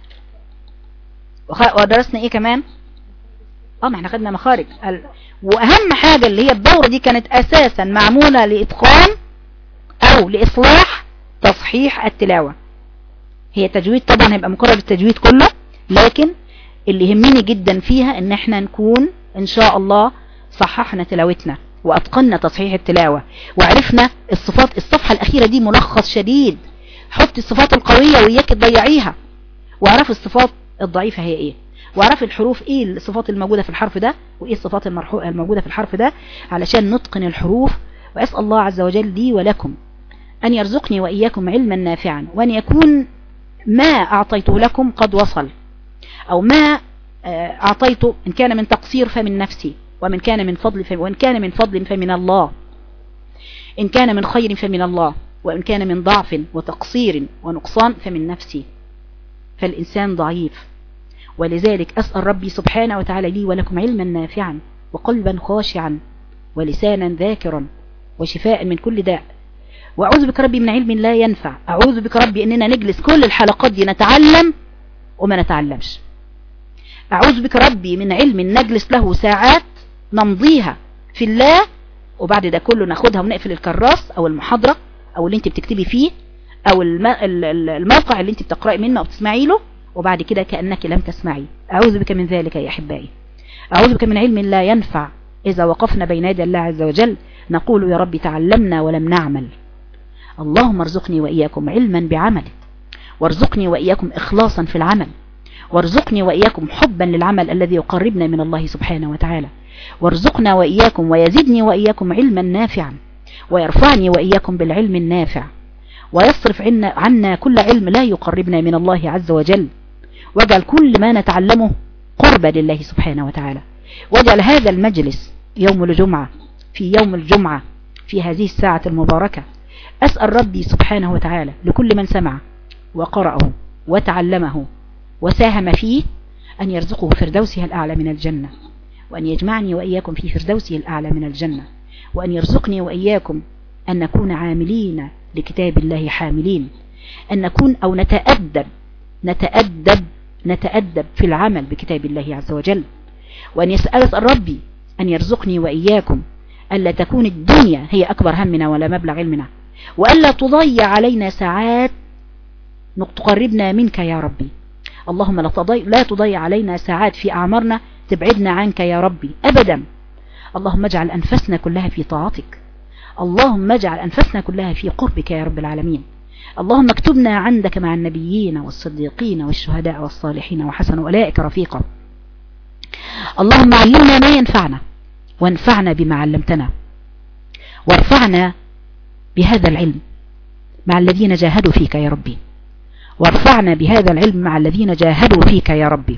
ودرسنا ايه كمان اه ما احنا خدنا مخارج واهم حاجة اللي هي الدورة دي كانت اساسا معمولة لاتقان او لاصلاح تصحيح التلاوة هي تجويد طبعا هيبقى مقرر التجويد كله لكن اللي يهمني جدا فيها ان احنا نكون ان شاء الله صححنا تلاوتنا واتقنا تصحيح التلاوة وعرفنا الصفات الصفحة الاخيرة دي ملخص شديد حط الصفات القوية وياك تضيعيها واعرف الصفات الضعيفة هي ايه واعرف الحروف ايه الصفات الموجودة في الحرف ده وايه الصفات الموجودة في الحرف ده علشان نتقن الحروف واسأل الله عز وجل لي ولكم أن يرزقني وإياكم علما نافعا وأن يكون ما أعطيته لكم قد وصل أو ما آه، أعطيته إن كان من تقصير فمن نفسي ومن كان من فضل فمن وإن كان من فضل فمن الله إن كان من خير فمن الله وإن كان من ضعف وتقصير ونقصان فمن نفسي فالإنسان ضعيف ولذلك أسأل ربي سبحانه وتعالى لي ولكم علما نافعا وقلبا خاشعا ولسانا ذاكرا وشفاء من كل داء وأعوذ بك ربي من علم لا ينفع أعوذ بك ربي أننا نجلس كل الحلقات دي نتعلم وما نتعلمش أعوذ بك ربي من علم نجلس له ساعات نمضيها في الله وبعد ده كله ناخدها ونقفل الكراس أو المحاضرة أو اللي انت بتكتبي فيه أو الموقع اللي انت بتقرأي منه أو تسمعي له وبعد كده كأنك لم تسمعي أعوذ بك من ذلك يا أحبائي أعوذ بك من علم لا ينفع إذا وقفنا بين يدي الله عز وجل نقول يا رب تعلمنا ولم نعمل اللهم ارزقني وإياكم علما بعمل وارزقني وإياكم إخلاصا في العمل وارزقني وإياكم حبا للعمل الذي يقربنا من الله سبحانه وتعالى وارزقنا وإياكم ويزدني وإياكم علما نافعا ويرفعني وإياكم بالعلم النافع ويصرف عنا, عنا كل علم لا يقربنا من الله عز وجل واجعل كل ما نتعلمه قربة لله سبحانه وتعالى واجعل هذا المجلس يوم الجمعة في يوم الجمعة في هذه الساعة المباركة أسأل ربي سبحانه وتعالى لكل من سمع وقرأه وتعلمه وساهم فيه أن يرزقه فردوسها الأعلى من الجنة وأن يجمعني وإياكم في فردوسه الأعلى من الجنة وأن يرزقني وإياكم أن نكون عاملين لكتاب الله حاملين أن نكون أو نتأدب نتأدب نتأدب في العمل بكتاب الله عز وجل وأن يسأل ربي أن يرزقني وإياكم ألا تكون الدنيا هي أكبر همنا ولا مبلغ علمنا وألا تضيع علينا ساعات تقربنا منك يا ربي اللهم لا تضيع, لا تضيع علينا ساعات في أعمارنا تبعدنا عنك يا ربي أبدا اللهم اجعل أنفسنا كلها في طاعتك اللهم اجعل أنفسنا كلها في قربك يا رب العالمين اللهم اكتبنا عندك مع النبيين والصديقين والشهداء والصالحين وحسن أولئك رفيقا اللهم علمنا ما ينفعنا وانفعنا بما علمتنا وارفعنا بهذا العلم مع الذين جاهدوا فيك يا ربي وارفعنا بهذا العلم مع الذين جاهدوا فيك يا ربي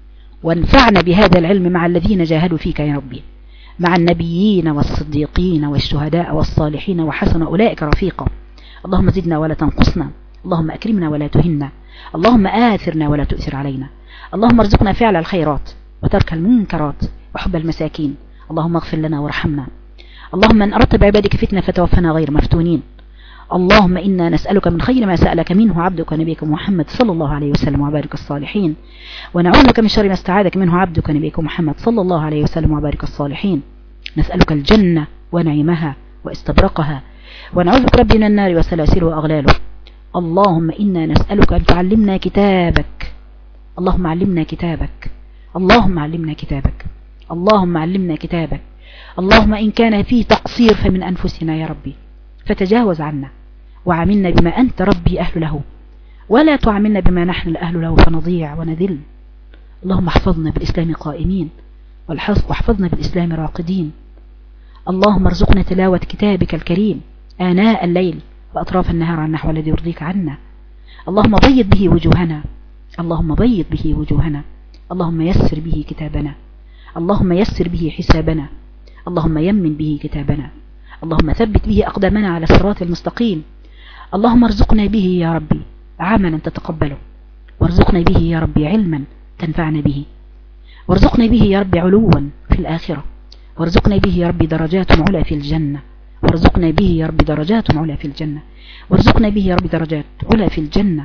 وانفعنا بهذا العلم مع الذين جاهدوا فيك يا ربي مع النبيين والصديقين والشهداء والصالحين وحسن أولئك رفيقا اللهم زدنا ولا تنقصنا اللهم أكرمنا ولا تهنا اللهم آثرنا ولا تؤثر علينا اللهم ارزقنا فعل الخيرات وترك المنكرات وحب المساكين اللهم اغفر لنا وارحمنا اللهم ان أردت بعبادك فتنة فتوفنا غير مفتونين اللهم إنا نسألك من خير ما سألك منه عبدك نبيك محمد صلى الله عليه وسلم وبارك الصالحين ونعوذ بك من شر ما استعاذك منه عبدك نبيك محمد صلى الله عليه وسلم وبارك الصالحين نسألك الجنة ونعيمها واستبرقها ونعوذ بك ربي من النار وسلاسل وأغلاله اللهم إنا نسألك أن تعلمنا كتابك اللهم علمنا كتابك اللهم علمنا كتابك اللهم علمنا كتابك اللهم إن كان فيه تقصير فمن أنفسنا يا ربي فتجاوز عنا وعملنا بما أنت ربي أهل له ولا تعملنا بما نحن الأهل له فنضيع ونذل اللهم احفظنا بالإسلام قائمين واحفظنا بالإسلام راقدين اللهم ارزقنا تلاوة كتابك الكريم آناء الليل وأطراف النهار عن نحو الذي يرضيك عنا اللهم بيض به وجوهنا اللهم بيض به وجوهنا اللهم يسر به كتابنا اللهم يسر به حسابنا اللهم يمن به كتابنا اللهم ثبت به أقدامنا على الصراط المستقيم اللهم ارزقنا به يا ربي عملا تتقبله وارزقنا به يا ربي علما تنفعنا به وارزقنا به يا ربي علوا في الآخرة وارزقنا به يا ربي درجات علا في الجنة وارزقنا به يا ربي درجات علا في الجنة وارزقنا به يا ربي درجات علا في الجنة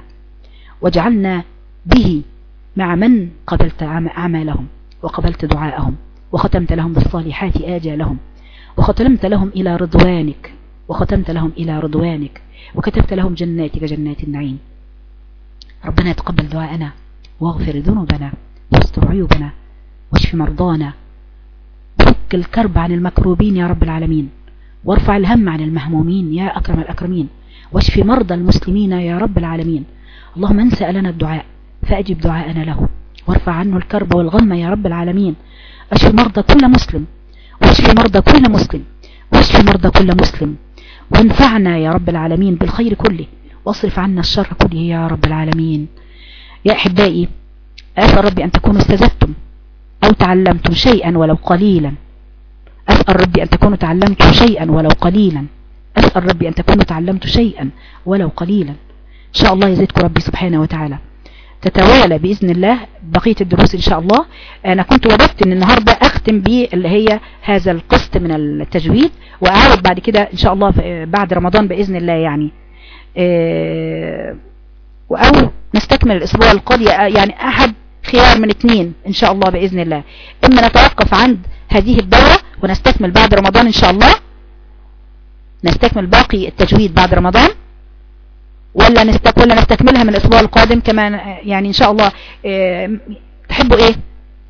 واجعلنا به مع من قبلت أعمالهم وقبلت دعاءهم وختمت لهم بالصالحات آجالهم وختمت لهم إلى رضوانك وختمت لهم إلى رضوانك وكتبت لهم جناتك جنات النعيم ربنا يتقبل دعاءنا واغفر ذنوبنا واستر عيوبنا واشف مرضانا فك الكرب عن المكروبين يا رب العالمين وارفع الهم عن المهمومين يا أكرم الأكرمين واشف مرضى المسلمين يا رب العالمين اللهم انسى لنا الدعاء فأجب دعاءنا له وارفع عنه الكرب والغم يا رب العالمين اشف مرضى كل مسلم واشف مرضى كل مسلم واشف مرضى كل مسلم وانفعنا يا رب العالمين بالخير كله واصرف عنا الشر كله يا رب العالمين يا أحبائي أسأل ربي أن تكونوا استزدتم أو تعلمتم شيئا ولو قليلا أسأل ربي أن تكونوا تعلمتم شيئا ولو قليلا أسأل ربي أن تكونوا تعلمتم شيئا ولو قليلا إن شاء الله يزيدكم ربي سبحانه وتعالى تتوالى بإذن الله بقية الدروس إن شاء الله أنا كنت وضفت أن النهاردة أختم اللي هي هذا القسط من التجويد وأعود بعد كده إن شاء الله بعد رمضان بإذن الله يعني آه، أو نستكمل الأسبوع القادم يعني أحد خيار من اثنين إن شاء الله بإذن الله إما نتوقف عند هذه الدورة ونستكمل بعد رمضان إن شاء الله نستكمل باقي التجويد بعد رمضان ولا نستك ولا نستكملها من الاسبوع القادم كمان يعني ان شاء الله آه، تحبوا ايه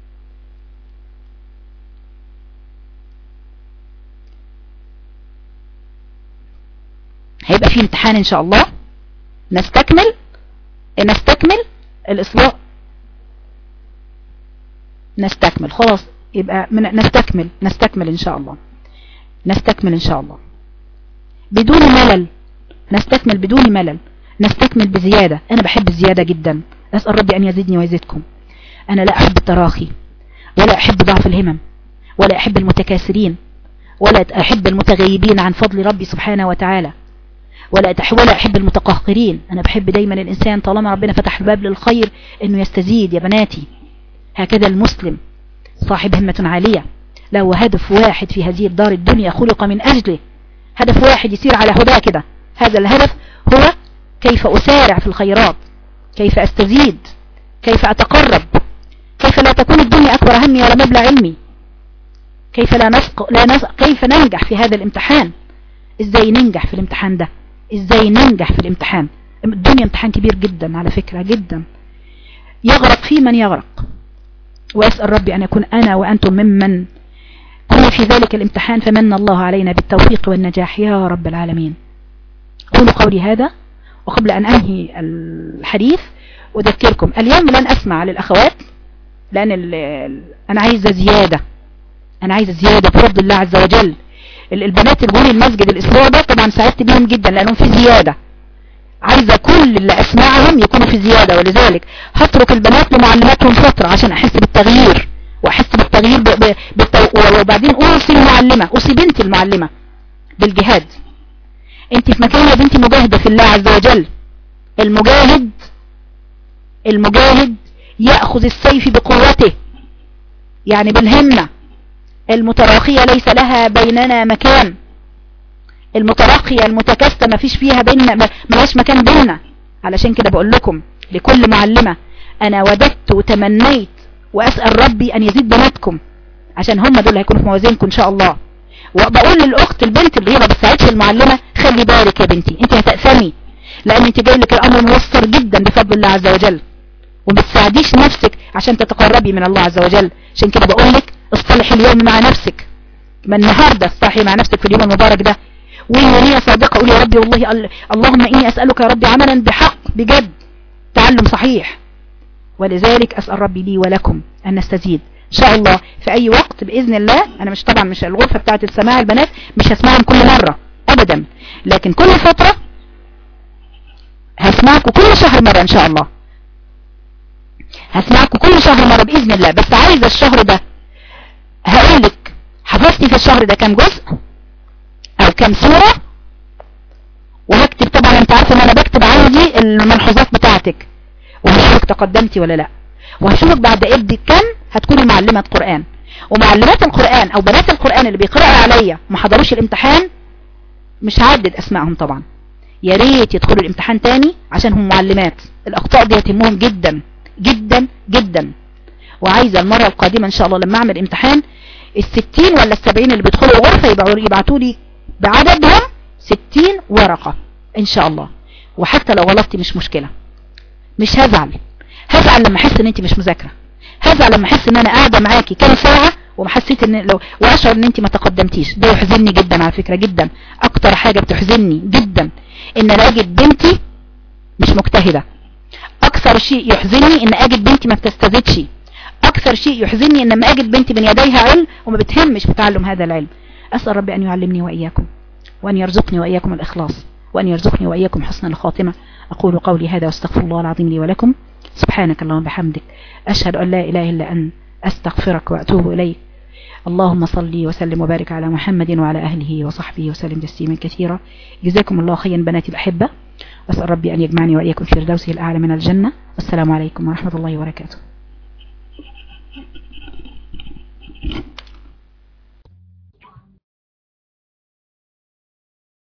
هيبقى في امتحان ان شاء الله نستكمل نستكمل الاسبوع نستكمل خلاص يبقى من نستكمل نستكمل ان شاء الله نستكمل ان شاء الله بدون ملل نستكمل بدون ملل نستكمل بزيادة أنا بحب الزيادة جدا أسأل ربي أن يزيدني ويزيدكم أنا لا أحب التراخي ولا أحب ضعف الهمم ولا أحب المتكاسرين ولا أحب المتغيبين عن فضل ربي سبحانه وتعالى ولا ولا أحب المتقهقرين أنا بحب دايما الإنسان طالما ربنا فتح الباب للخير أنه يستزيد يا بناتي هكذا المسلم صاحب همة عالية له هدف واحد في هذه الدار الدنيا خلق من أجله هدف واحد يسير على هداه كده هذا الهدف هو كيف أسارع في الخيرات كيف أستزيد كيف أتقرب كيف لا تكون الدنيا أكبر همي ولا مبلغ علمي كيف لا نسق لا نسق كيف ننجح في هذا الامتحان ازاي ننجح في الامتحان ده ازاي ننجح في الامتحان الدنيا امتحان كبير جدا على فكرة جدا يغرق فيه من يغرق وأسأل ربي أن يكون أنا وأنتم ممن كنا في ذلك الامتحان فمن الله علينا بالتوفيق والنجاح يا رب العالمين أقول قولي هذا وقبل أن أنهي الحديث أذكركم اليوم لن أسمع للأخوات لأن أنا عايزة زيادة أنا عايزة زيادة بفضل الله عز وجل البنات اللي جولي المسجد الأسبوع ده طبعا سعدت بيهم جدا لأنهم في زيادة عايزة كل اللي أسمعهم يكونوا في زيادة ولذلك هترك البنات لمعلماتهم فترة عشان أحس بالتغيير وأحس بالتغيير ب... ب... بالتو... وبعدين أوصي المعلمة أوصي بنتي المعلمة بالجهاد انت في مكان يا بنتي مجاهدة في الله عز وجل المجاهد المجاهد يأخذ السيف بقوته يعني بالهمة المتراخية ليس لها بيننا مكان المتراخية المتكستة ما فيش فيها بيننا ما لهاش مكان بيننا علشان كده بقول لكم لكل معلمة انا وددت وتمنيت واسأل ربي ان يزيد بناتكم عشان هم دول هيكونوا في موازينكم ان شاء الله وبقول للاخت البنت اللي هي ما بتساعدش المعلمة خلي بالك يا بنتي انت هتأثمي لان انت جاي لك الامر موفر جدا بفضل الله عز وجل وما تساعديش نفسك عشان تتقربي من الله عز وجل عشان كده بقول لك اصطلحي اليوم مع نفسك ما النهاردة اصطلحي مع نفسك في اليوم المبارك ده وهي صادقة قولي يا ربي والله اللهم إني أسألك يا ربي عملا بحق بجد تعلم صحيح ولذلك أسأل ربي لي ولكم أن نستزيد إن شاء الله في أي وقت بإذن الله أنا مش طبعا مش الغرفة بتاعت السماع البنات مش هسمعهم كل مرة أبدا لكن كل فترة هسمعكم كل شهر مرة إن شاء الله هسمعكم كل شهر مرة بإذن الله بس عايزة الشهر ده هقولك حفظتي في الشهر ده كام جزء او كام سورة وهكتب طبعا انت عارفه ان انا بكتب عندي الملحوظات بتاعتك وهشوفك تقدمتي ولا لا وهشوفك بعد قد كم هتكوني معلمة قرآن ومعلمات القرآن او بنات القرآن اللي بيقرأوا عليا ما حضروش الامتحان مش هعدد اسمائهم طبعا يا ريت يدخلوا الامتحان تاني عشان هم معلمات الاخطاء دي يتمهم جدا جدا جدا وعايزة المرة القادمة ان شاء الله لما اعمل امتحان الستين ولا السبعين اللي بيدخلوا الغرفة يبعتوا لي بعددهم ستين ورقة ان شاء الله وحتى لو غلطتي مش مشكلة مش هزعل هزعل لما احس ان انت مش مذاكرة هزعل لما احس ان انا قاعدة معاكي كام ساعة وما حسيت ان لو واشعر ان انت ما تقدمتيش ده يحزنني جدا على فكرة جدا اكتر حاجة بتحزنني جدا ان انا اجد بنتي مش مجتهدة اكثر شيء يحزنني ان اجد بنتي ما بتستزدش اكثر شيء يحزنني ان لما اجد بنتي من يديها علم وما بتهمش بتعلم هذا العلم اسال ربي ان يعلمني واياكم وان يرزقني واياكم الاخلاص وان يرزقني واياكم حسن الخاتمه اقول قولي هذا واستغفر الله العظيم لي ولكم سبحانك اللهم بحمدك اشهد ان لا اله الا انت استغفرك واتوب اليك اللهم صل وسلم وبارك على محمد وعلى أهله وصحبه وسلم تسليما كثيرا جزاكم الله خيرا بناتي الأحبة وأسأل ربي أن يجمعني وإياكم في فردوسه الأعلى من الجنة والسلام عليكم ورحمة الله وبركاته